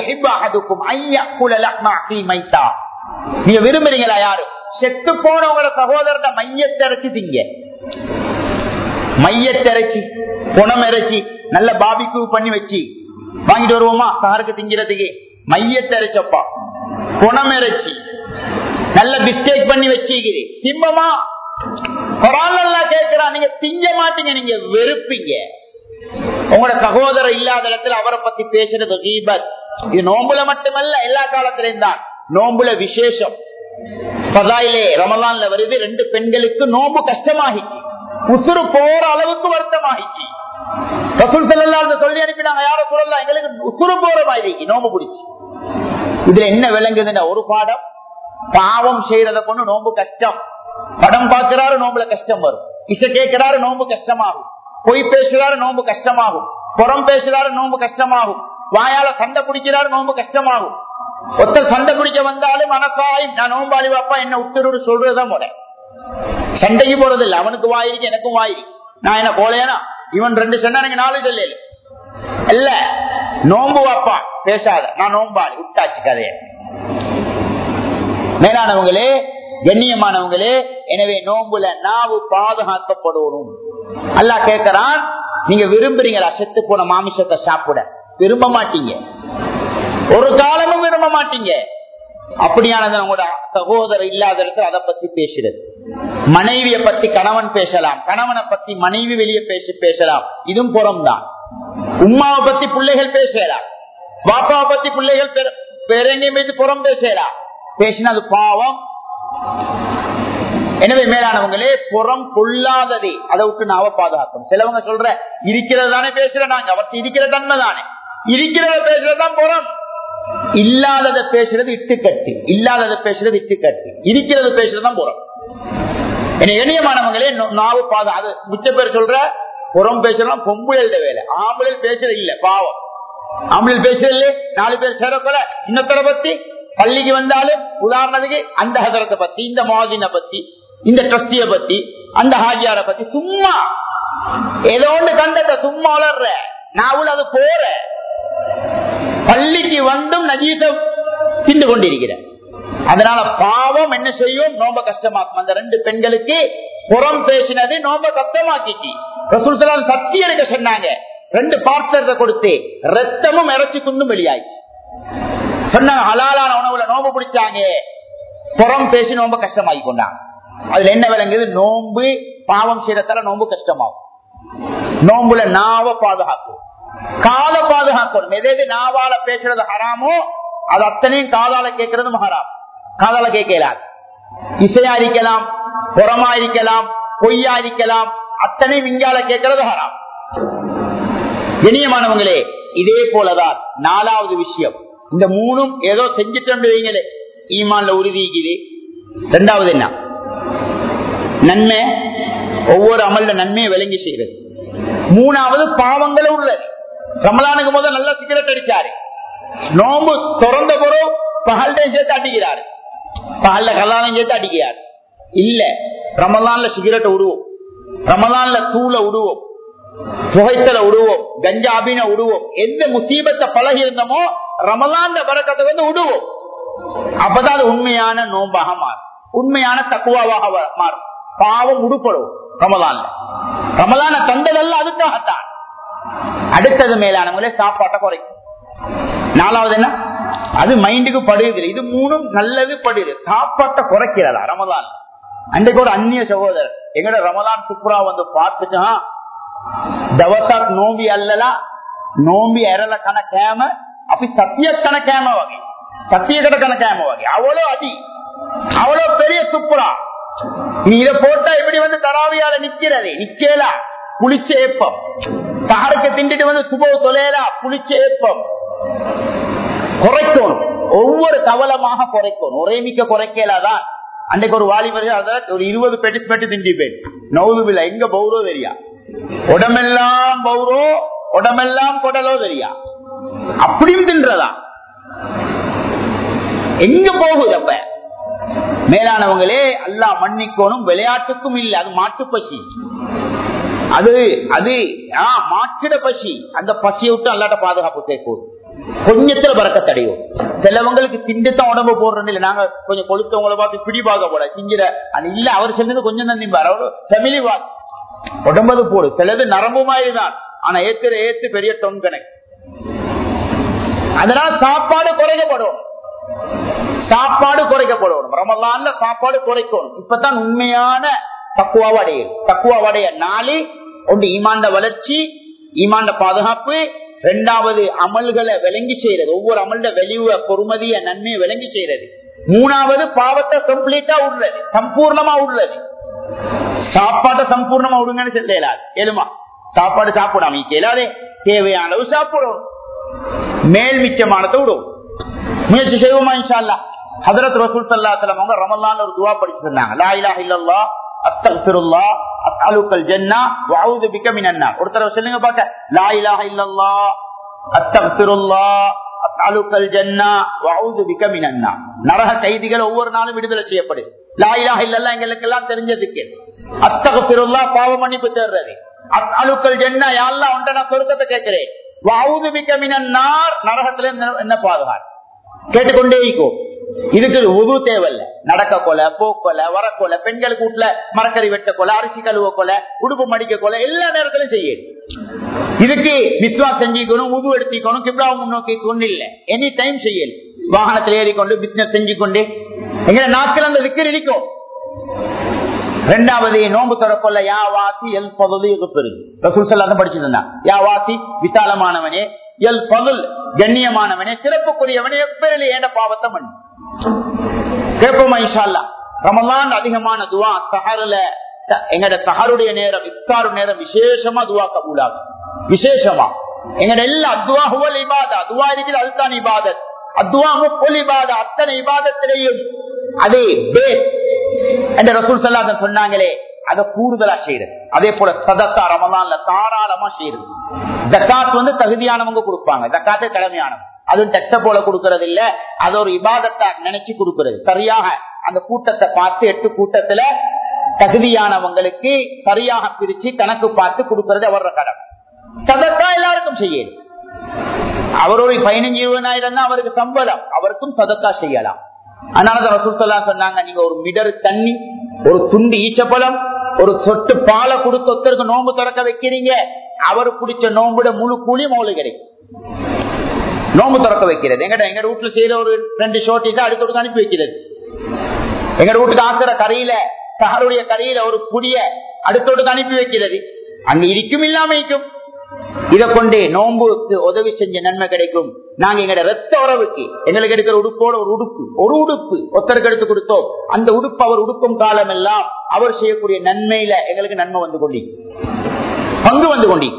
நீங்க விரும்புறீங்களா யாரும் செத்து போனவங்களோட சகோதரத்தை மையத்தை அரைச்சி திங்க மையத்தை அரைச்சி புனம் இறைச்சி நல்ல பாபிக்கு பண்ணி வச்சு வாங்கிட்டு வருவோமா சாருக்கு திங்கிறதுக்கு மையத்தை அரைச்சப்பா புனம் இறைச்சி நல்ல மிஸ்டேக் பண்ணி வச்சுக்கிறேன் சிம்மமா குரான் கேட்கிறான் நீங்க திங்க மாட்டீங்க நீங்க வெறுப்பீங்க உங்களோட சகோதரர் இல்லாத இடத்துல அவரை பத்தி பேசுறது தீபத் இது நோம்புல மட்டுமல்ல எல்லா காலத்திலையும் தான் நோம்புல விசேஷம் பதாயிலே ரமலான்ல வருது ரெண்டு பெண்களுக்கு நோம்பு கஷ்டமாகிச்சு உசுறு போற அளவுக்கு வருத்தமாகிச்சு ரசூல் செல்லாத சொல்லி அனுப்பினாங்க யார சொல்லலாம் எங்களுக்கு உசுறு போற மாதிரி நோம்பு பிடிச்சு இதுல என்ன விளங்குதுன்னா ஒரு பாடம் பாவம் செய்யறத கொண்டு நோம்பு கஷ்டம் படம் பார்க்கிறாரு நோம்புல கஷ்டம் வரும் இசை கேட்கிறாரு நோம்பு கஷ்டமாகும் பொய் பேசுறாரு நோம்பு கஷ்டமாகும் புறம் பேசுறாரு நோம்பு கஷ்டமாகும் வாயால சண்டை பிடிக்கிறாரு நோம்பு கஷ்டமாகும் ஒருத்தர் சண்டை பிடிக்க வந்தாலும் மனசாய் நான் நோம்பாளி வாப்பா என்ன உத்தரவு சொல்றதுதான் முறை சண்டைக்கு போறது இல்லை அவனுக்கு வாயிருக்கு எனக்கும் வாயிருக்கு நான் என்ன போலேனா இவன் ரெண்டு சொன்னா எனக்கு நாலு சொல்லல இல்ல நோம்பு வாப்பா பேசாத நான் நோம்பாளி விட்டாச்சு கதைய மேலானவங்களே கண்ணியமானவங்களே எனவே நோம்புல நாவு பாதுகாக்கப்படணும் அல்லா கேட்கிறான் நீங்க விரும்புறீங்களா செத்து போன மாமிசத்தை சாப்பிட விரும்ப மாட்டீங்க ஒரு காலமும் விரும்ப மாட்டீங்க அப்படியானது உங்களோட சகோதரர் இல்லாத இடத்துல அதை பத்தி பேசுறது மனைவிய பத்தி கணவன் பேசலாம் கணவனை பத்தி மனைவி வெளியே பேசி பேசலாம் இதுவும் புறம்தான் உமாவை பத்தி பிள்ளைகள் பேசலாம் பாப்பாவை பத்தி பிள்ளைகள் பேரங்க மீது புறம் பேசலாம் பேசினா அது பாவம் எனவே மேலானவங்களே புறம் கொள்ளாததே அதை விட்டு நாவ பாதுகாக்கும் சிலவங்க சொல்ற இருக்கிறது தானே பேசுற நாங்க அவருக்கு இருக்கிற தன்மை தானே இருக்கிறத பேசுறதுதான் புறம் இல்லாததை பேசுறது இட்டுக்கட்டு இல்லாததை பேசுறது இட்டுக்கட்டு இருக்கிறது பேசுறதுதான் புறம் என்ன எளியமானவங்களே நாவு பாதம் அது மிச்ச பேர் சொல்ற புறம் பேசுறோம் பொம்புழல்ட வேலை ஆம்பளை பேசுறது இல்ல பாவம் ஆம்பளை பேசுறது நாலு பேர் சேரக்கொல இன்னொருத்தரை பத்தி பள்ளிக்கு வந்தாலும் உதாரணத்துக்கு அந்த ஹதரத்தை பத்தி இந்த மாதின பத்தி இந்த ட்ரஸ்டிய பத்தி அந்த ஹாஜியார பத்தி சும்மா ஏதோ ஒன்று கண்டத சும்மா வளர்ற நான் அது போற பள்ளிக்கு வந்தும் நஜீசம் திண்டு கொண்டிருக்கிறேன் அதனால பாவம் என்ன செய்யும் நோம்ப கஷ்டமாக்கும் அந்த ரெண்டு பெண்களுக்கு புறம் பேசினது நோம்ப கஷ்டமாக்கிச்சு ரசூல் சலாம் சக்தி எடுக்க சொன்னாங்க ரெண்டு பாத்திரத்தை கொடுத்து ரத்தமும் இறைச்சி குண்டும் வெளியாயிடுச்சு சொன்னாங்க ஹலாலான உணவுல நோம்பு பிடிச்சாங்க புறம் பேசி நோம்ப கஷ்டமாகி கொண்டாங்க அதுல என்ன விளங்குது நோம்பு பாவம் செய்யறதால நோம்பு கஷ்டமாகும் நோம்புல நாவ பாதுகாக்கும் காத பாதுகாக்கணும் எது எது நாவால பேசுறது ஹராமோ அது அத்தனையும் காதால கேட்கறதும் ஹராம் காதால கேட்கலாம் இசையா இருக்கலாம் புறமா இருக்கலாம் பொய்யா இருக்கலாம் அத்தனை விஞ்ஞால கேட்கறது ஹராம் இனியமானவங்களே இதே போலதான் நாலாவது விஷயம் இந்த மூணும் ஏதோ செஞ்சுட்டு வைங்களே ஈமான்ல உறுதிக்குது ரெண்டாவது என்ன நன்மை ஒவ்வொரு அமல்ல நன்மையை விளங்கி செய்யறது மூணாவது பாவங்களை உள்ளது ரமலானுக்கு முதல் நல்லா சிகரெட் அடிச்சாரு நோம்பு திறந்த பிறகு பகல்டையும் சேர்த்து அடிக்கிறாரு பகல்ல கல்லாலையும் சேர்த்து அடிக்கிறார் இல்ல ரமலான்ல சிகரெட்டை விடுவோம் ரமலான்ல தூள விடுவோம் புகைத்தல விடுவோம் கஞ்சாபின விடுவோம் எந்த முசீபத்தை பழகி இருந்தோமோ ரமலான் பறக்கத்தை வந்து விடுவோம் அப்பதான் அது உண்மையான நோம்பாக மாறும் உண்மையான தக்குவாவாக மாறும் பாவம் உடுப்படும் ரமலான்ல ரமலான தந்ததல்ல அதுக்காகத்தான் அடுத்தது மேலானவங்களே சாப்பாட்டை குறைக்கும் நாலாவது என்ன அது மைண்டுக்கு படுகிறது இது மூணும் நல்லது படுது சாப்பாட்டை குறைக்கிறதா ரமலான் அன்றைக்கு ஒரு அந்நிய சகோதரர் எங்கட ரமலான் சுப்ரா வந்து பார்த்துட்டான் දවසක් නෝම්බි අල්ලලා නෝම්බි ඇරල කන කෑම අපි සතියක් කන කෑම වගේ சத்தியக்கட கண கෑம வகை அவ்வளோ அடி அவ்வளோ பெரிய சுப்புரா நீ இதை போட்டா எப்படி வந்து தராவியால நிக்கிறது நிக்கலா புளிச்ச ஏப்பம் சஹருக்கு திண்டிட்டு வந்து சுபோ தொலைலா புளிச்ச ஏப்பம் குறைக்கணும் ஒவ்வொரு தவளமாக குறைக்கணும் ஒரே மிக்க குறைக்கலாதான் அன்றைக்கு ஒரு வாலிபர் அதான் ஒரு இருபது பெட்டி பெட்டி திண்டிப்பேன் நவுதுபில்ல எங்க பௌரோ தெரியா உடம்பெல்லாம் பௌரோ உடம்பெல்லாம் குடலோ தெரியா அப்படியும் தின்றதா எங்க போகுது அப்ப மேலானவங்களே அல்லா மன்னிக்கணும் விளையாட்டுக்கும் இல்லை அது மாட்டு பசி அது அது மாற்றிட பசி அந்த பசியை விட்டு அல்லாட்ட பாதுகாப்பு கேட்கும் கொஞ்சத்துல பறக்கத்தடையும் சிலவங்களுக்கு திண்டுத்தான் உடம்பு போடுறோம் இல்ல நாங்க கொஞ்சம் கொளுத்தவங்களை பார்த்து பிடி பார்க்க போட திங்கிற அது இல்ல அவர் சொன்னது கொஞ்சம் தான் நிம்பார் அவர் ஃபெமிலி வா உடம்பது போடு சிலது நரம்பு மாதிரி தான் ஆனா ஏத்துற ஏத்து பெரிய டொன் கணக்கு அதனால சாப்பாடு குறைக்கப்படும் சாப்பாடு குறைக்கப்படணும் ரமலான்ல சாப்பாடு குறைக்கணும் இப்பதான் உண்மையான தக்குவாவடைய தக்குவாவடைய நாளி ஒன்று ஈமாண்ட வளர்ச்சி ஈமாண்ட பாதுகாப்பு இரண்டாவது அமல்களை விளங்கி செய்யறது ஒவ்வொரு அமல்ட வெளிவ பொறுமதிய நன்மையை விளங்கி செய்யறது மூணாவது பாவத்தை கம்ப்ளீட்டா உள்ளது சம்பூர்ணமா உள்ளது சாப்பாட்டை சம்பூர்ணமா விடுங்கன்னு சொல்லலாது ஏழுமா சாப்பாடு சாப்பிடாம கேளாதே தேவையான அளவு சாப்பிடணும் மேல் மிச்சமானதை விடும் முயற்சி செய்வோமா இன்ஷால்லா ஹதரத் ரசூல் சல்லா அவங்க ரமலான் ஒரு துவா படிச்சு சொன்னாங்க லா இலாஹ இல்லல்லா அஸ்தக்ஃபிருல்லா அஸ்அலுக்கல் ஜன்னா வஅஊது பிக மினன் நார் ஒரு தடவை சொல்லுங்க பாக்க லா இலாஹ இல்லல்லா அஸ்தக்ஃபிருல்லா அஸ்அலுக்கல் ஜன்னா வஅஊது பிக மினன் நார் நரக கைதிகள் ஒவ்வொரு நாளும் விடுதலை செய்யப்படுது லா இலாஹ இல்லல்லா எங்களுக்கு எல்லாம் தெரிஞ்சதுக்கு அஸ்தக்ஃபிருல்லா பாவ மன்னிப்பு தேடுறது அஸ்அலுக்கல் ஜன்னா யா அல்லாஹ் உன்ட நான் சொர்க்கத்தை கேட்கிறேன் வஅஊது பிக மினன் நார் நரகத்துல என்ன பாதுகாப்பு கேட்டுக்கொண்டே இருக்கும் இதுக்கு உது தேவையில்ல நடக்க கொலை போக்கொலை வரக்கொலை பெண்களுக்கு வீட்டுல மரக்கறி வெட்ட கொலை அரிசி கழுவ கொலை உடுப்பு மடிக்க கொலை எல்லா நேரத்திலும் செய்ய இதுக்கு விஸ்வா செஞ்சுக்கணும் உது எடுத்துக்கணும் கிப்லா முன்னோக்கி கொண்டு இல்ல எனி டைம் செய்யல வாகனத்தில் ஏறிக்கொண்டு பிசினஸ் செஞ்சு கொண்டு எங்க நாட்கள் அந்த விக்கர் இருக்கும் ரெண்டாவது நோம்பு திறக்கொள்ள யா வாசி எல் பதவி படிச்சிருந்தா யா வாசி விசாலமானவனே எல் பகுல் கண்ணியமானவனே சிறப்புக்குரியவனே எப்பேரில் ஏண்ட பாவத்தை மண் கேட்போமா இன்ஷால்லா ரமலான் அதிகமான துவா சஹருல எங்கட சஹருடைய நேரம் இஃப்தாரு நேரம் விசேஷமா துவா கபூலாகும் விசேஷமா எங்கட எல்லா அத்வா ஹுவல் இபாதா துவா இருக்குது அதுதான் இபாதத் அத்வா முப்புல் இபாதா அத்தனை இபாதத்திலையும் அதே பேஸ் என்ற ரசூல் சல்லாதன் சொன்னாங்களே அதை கூடுதலா செய்யறது அதே போல சதத்தா ரமலான்ல தாராளமா செய்யறது ஜக்காத் வந்து தகுதியானவங்க கொடுப்பாங்க ஜக்காத்து கடமையானவங்க அதுவும் டெக்ஸ போல கொடுக்கறது இல்ல அது ஒரு இபாதத்தை நினைச்சு கொடுக்கறது சரியாக அந்த கூட்டத்தை பார்த்து எட்டு கூட்டத்துல தகுதியானவங்களுக்கு சரியாக பிரிச்சு கணக்கு பார்த்து கொடுக்கறது அவரோட கடமை சதத்தா எல்லாருக்கும் செய்யணும் அவர் ஒரு பதினஞ்சு இருபதாயிரம் தான் அவருக்கு சம்பளம் அவருக்கும் சதத்தா செய்யலாம் அதனாலதான் ரசூசல்லா சொன்னாங்க நீங்க ஒரு மிடர் தண்ணி ஒரு துண்டு ஈச்சப்பழம் ஒரு சொட்டு பாலை கொடுத்து ஒருத்தருக்கு நோம்பு திறக்க வைக்கிறீங்க அவர் பிடிச்ச நோம்புட முழு கூலி மௌலு கிடைக்கும் நோம்பு திறக்க வைக்கிறது எங்கட எங்க வீட்டுல செய்யற ஒரு ரெண்டு ஷோட்டி தான் அடுத்த அனுப்பி வைக்கிறது எங்க வீட்டுக்கு ஆக்குற கரையில சஹருடைய கரையில ஒரு புடிய அடுத்தோட்டுக்கு அனுப்பி வைக்கிறது அங்க இருக்கும் இல்லாம இருக்கும் இதை கொண்டு நோம்புக்கு உதவி செஞ்ச நன்மை கிடைக்கும் நாங்க எங்கட ரத்த உறவுக்கு எங்களுக்கு எடுக்கிற உடுப்போட ஒரு உடுப்பு ஒரு உடுப்பு ஒத்தருக்கு எடுத்து கொடுத்தோம் அந்த உடுப்பு அவர் உடுக்கும் காலம் எல்லாம் அவர் செய்யக்கூடிய நன்மையில எங்களுக்கு நன்மை வந்து கொண்டி பங்கு வந்து கொண்டி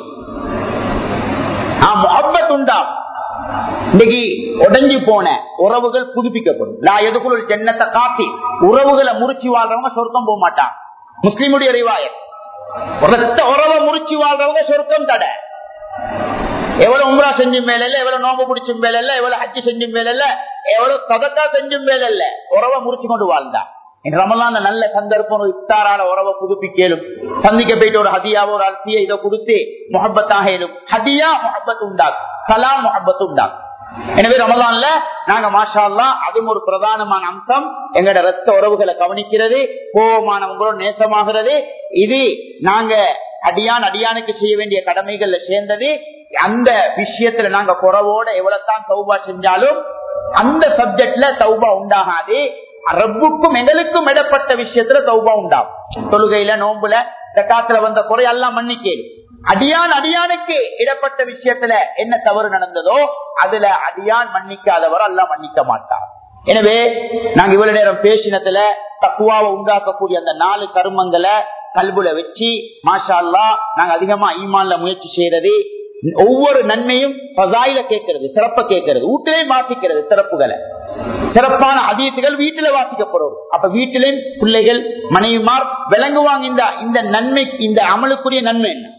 உண்டா இன்னைக்கு உடஞ்சி போன உறவுகள் புதுப்பிக்கப்படும் நான் எதுக்குள்ள ஜென்னத்தை காட்டி உறவுகளை முறிச்சு வாழ்றவங்க சொர்க்கம் போக மாட்டான் முஸ்லீமுடைய அறிவாயர் ரத்த உறவை முறிச்சு வாழ்றவங்க சொர்க்கம் தடை எவ்வளவு உம்ரா செஞ்சும் மேல இல்ல எவ்வளவு நோம்பு பிடிச்சும் மேல இல்ல எவ்வளவு ஹஜ்ஜி செஞ்சும் மேல இல்ல எவ்வளவு சதக்கா செஞ்சும் மேல இல்ல உறவை முறிச்சு கொண்டு வாழ்ந்தான் ரமலான் நல்ல சந்தர்ப்பம் ஒரு இஃப்தாரான உறவை புதுப்பிக்கலும் சந்திக்க போயிட்டு ஒரு ஹதியாவோ ஒரு அரிசியை இதை கொடுத்து முகப்பத்தாக இயலும் ஹதியா முகப்பத் உண்டாகும் சலாம் முகப்பத் உண்டாகும் எனவே ரமலான்ல நாங்க மாஷா அதுவும் ஒரு பிரதானமான அம்சம் எங்களோட ரத்த உறவுகளை கவனிக்கிறது கோபமானவங்களோட நேசமாகிறது இது நாங்க அடியான் அடியானுக்கு செய்ய வேண்டிய கடமைகள்ல சேர்ந்தது அந்த விஷயத்துல நாங்க குறவோட எவ்வளவுதான் சௌபா செஞ்சாலும் அந்த சப்ஜெக்ட்ல சௌபா உண்டாகாது ரப்புக்கும் எங்களுக்கும் இடப்பட்ட விஷயத்துல சௌபா உண்டாகும் தொழுகையில நோம்புல இந்த காத்துல வந்த குறையெல்லாம் மன்னிக்கேன் அடியான் அடியானுக்கு இடப்பட்ட விஷயத்துல என்ன தவறு நடந்ததோ அதுல அடியான் மன்னிக்காதவர் எல்லாம் மன்னிக்க மாட்டார் எனவே நாங்க இவ்வளவு நேரம் பேசினதுல தக்குவாவை உண்டாக்கக்கூடிய அந்த நாலு கருமங்களை கல்புல வச்சு மாஷா அல்லா நாங்க அதிகமா ஈமான்ல முயற்சி செய்யறது ஒவ்வொரு நன்மையும் பசாயில கேட்கிறது சிறப்ப கேட்கிறது வீட்டிலே வாசிக்கிறது சிறப்புகளை சிறப்பான அதீத்துகள் வீட்டில வாசிக்கப்படுறது அப்ப வீட்டிலே பிள்ளைகள் மனைவிமார் விளங்குவாங்க இந்த இந்த நன்மை இந்த அமலுக்குரிய நன்மை என்ன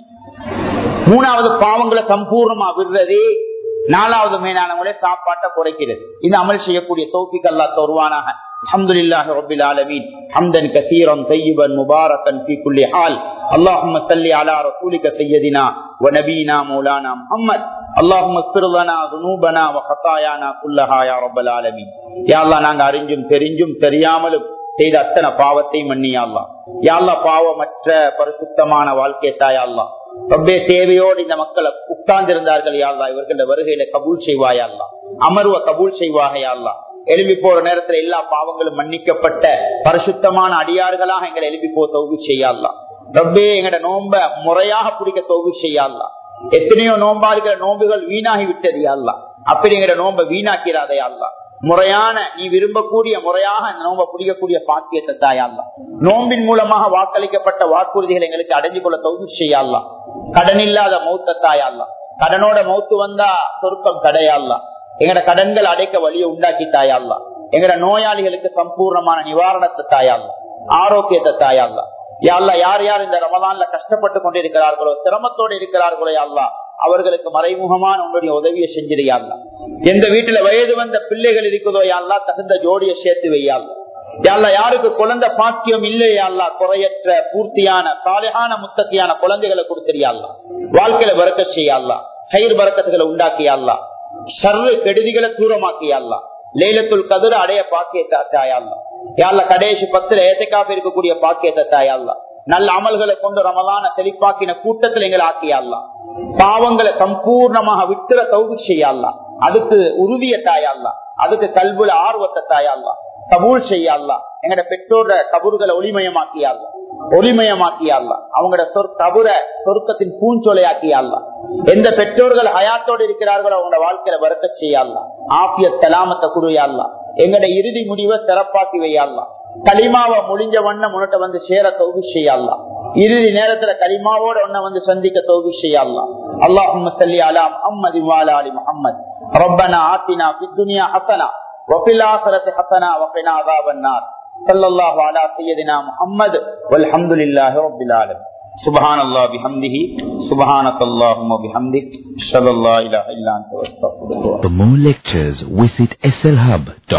மூணாவது பாவங்களை சம்பூர்ணமா விடுறது நாலாவது மேலானவங்களே சாப்பாட்டை குறைக்கிறது இந்த அமல் செய்யக்கூடிய தோப்பிக் அல்லா தருவானாக الحمد لله رب العالمين حمدا كثيرا طيبا مباركا في كل حال اللهم صل على رسولك سيدنا ونبينا مولانا محمد اللهم اغفر لنا ذنوبنا وخطايانا كلها يا رب العالمين يا الله நாங்க அறிஞ்சும் தெரிஞ்சும் தெரியாமலும் செய்த அத்தனை பாவத்தை மன்னியாள்லா யாழ்லா பாவமற்ற பரிசுத்தமான வாழ்க்கை தாயாள்லா ரொம்பே தேவையோடு இந்த மக்களை உட்கார்ந்திருந்தார்கள் யாழ்லா இவர்கள வருகையில கபூல் செய்வாயாள்லா அமர்வ கபூல் செய்வாகையாள்லா எழுப்பி போற நேரத்துல எல்லா பாவங்களும் மன்னிக்கப்பட்ட பரிசுத்தமான அடியார்களாக எங்களை எழுப்பி போ தொகுதி செய்யலாம் ரப்பே எங்கட நோம்ப முறையாக பிடிக்க தொகுதி செய்யலாம் எத்தனையோ நோம்பாளிகள் நோம்புகள் வீணாகி விட்டது அல்லா அப்படி எங்கட நோம்ப வீணாக்கிறாதே அல்லா முறையான நீ விரும்பக்கூடிய முறையாக அந்த நோம்ப பிடிக்கக்கூடிய பாக்கியத்தை தாயல்லாம் நோம்பின் மூலமாக வாக்களிக்கப்பட்ட வாக்குறுதிகள் எங்களுக்கு அடைஞ்சு கொள்ள தொகுதி செய்யலாம் கடன் இல்லாத மௌத்த தாயல்லாம் கடனோட மௌத்து வந்தா சொருக்கம் தடையல்லாம் எங்கட கடன்கள் அடைக்க வழியை உண்டாக்கி தாயல்லா எங்கட நோயாளிகளுக்கு சம்பூர்ணமான நிவாரணத்தை தாயல்லா ஆரோக்கியத்தை தாயல்லா யாழ்லா யார் யார் இந்த ரமலான்ல கஷ்டப்பட்டு கொண்டிருக்கிறார்களோ சிரமத்தோடு இருக்கிறார்களோ யாழ்லா அவர்களுக்கு மறைமுகமான உங்களுடைய உதவியை செஞ்சிருயாள்லா எந்த வீட்டுல வயது வந்த பிள்ளைகள் இருக்குதோ யாழ்லா தகுந்த ஜோடியை சேர்த்து வையாள்லா யாழ்லா யாருக்கு குழந்தை பாக்கியம் இல்லையாள்லா குறையற்ற பூர்த்தியான சாலையான முத்தத்தியான குழந்தைகளை கொடுத்துறியாள்லா வாழ்க்கையில வரக்க செய்யல்லா கயிறு வரக்கத்துகளை உண்டாக்கியாள்லா சர்வ கெடுதிகளை தூரமாக்கியாள்லா லேலத்துள் கதிர அடைய பாக்கியத்தை தாயாள்லா யாழ்ல கடைசி பத்துல ஏத்தைக்காக இருக்கக்கூடிய பாக்கியத்தை தாயாள்லா நல்ல அமல்களை கொண்டு ரமலான தெளிப்பாக்கின கூட்டத்தில் எங்களை ஆக்கியாள்லாம் பாவங்களை சம்பூர்ணமாக விட்டுற தௌகு செய்யலாம் அதுக்கு உறுதிய தாயல்லாம் அதுக்கு கல்வில ஆர்வத்தை தாயல்லாம் கபூல் செய்யலாம் எங்கட பெற்றோர கபூர்களை ஒளிமயமாக்கியாலாம் ஒளிமயமாக்கியாலாம் அவங்களோட சொற் கபுர சொர்க்கத்தின் பூஞ்சொலையாக்கியாலாம் எந்த பெற்றோர்கள் ஹயாத்தோடு இருக்கிறார்களோ அவங்களோட வாழ்க்கையில வரக்க செய்யலாம் ஆப்பிய தலாமத்தை குறையாலாம் எங்கட இறுதி முடிவை சிறப்பாக்கி வையாலாம் களிமாவை முடிஞ்ச வண்ணம் உன்னிட்ட வந்து சேர தௌபி செய்யலாம் இறுதி நேரத்துல களிமாவோட உன்ன வந்து சந்திக்க தௌபி செய்யலாம் اللهم صل على محمد وعلى ال محمد ربنا آتنا في الدنيا حسنه وفي الاخره حسنه وقنا عذاب النار صلى الله على سيدنا محمد والحمد لله رب العالمين سبحان الله بحمده سبحانك اللهم وبحمدك اشهد ان لا اله الا انت استغفرك For more lectures, visit slhub.com.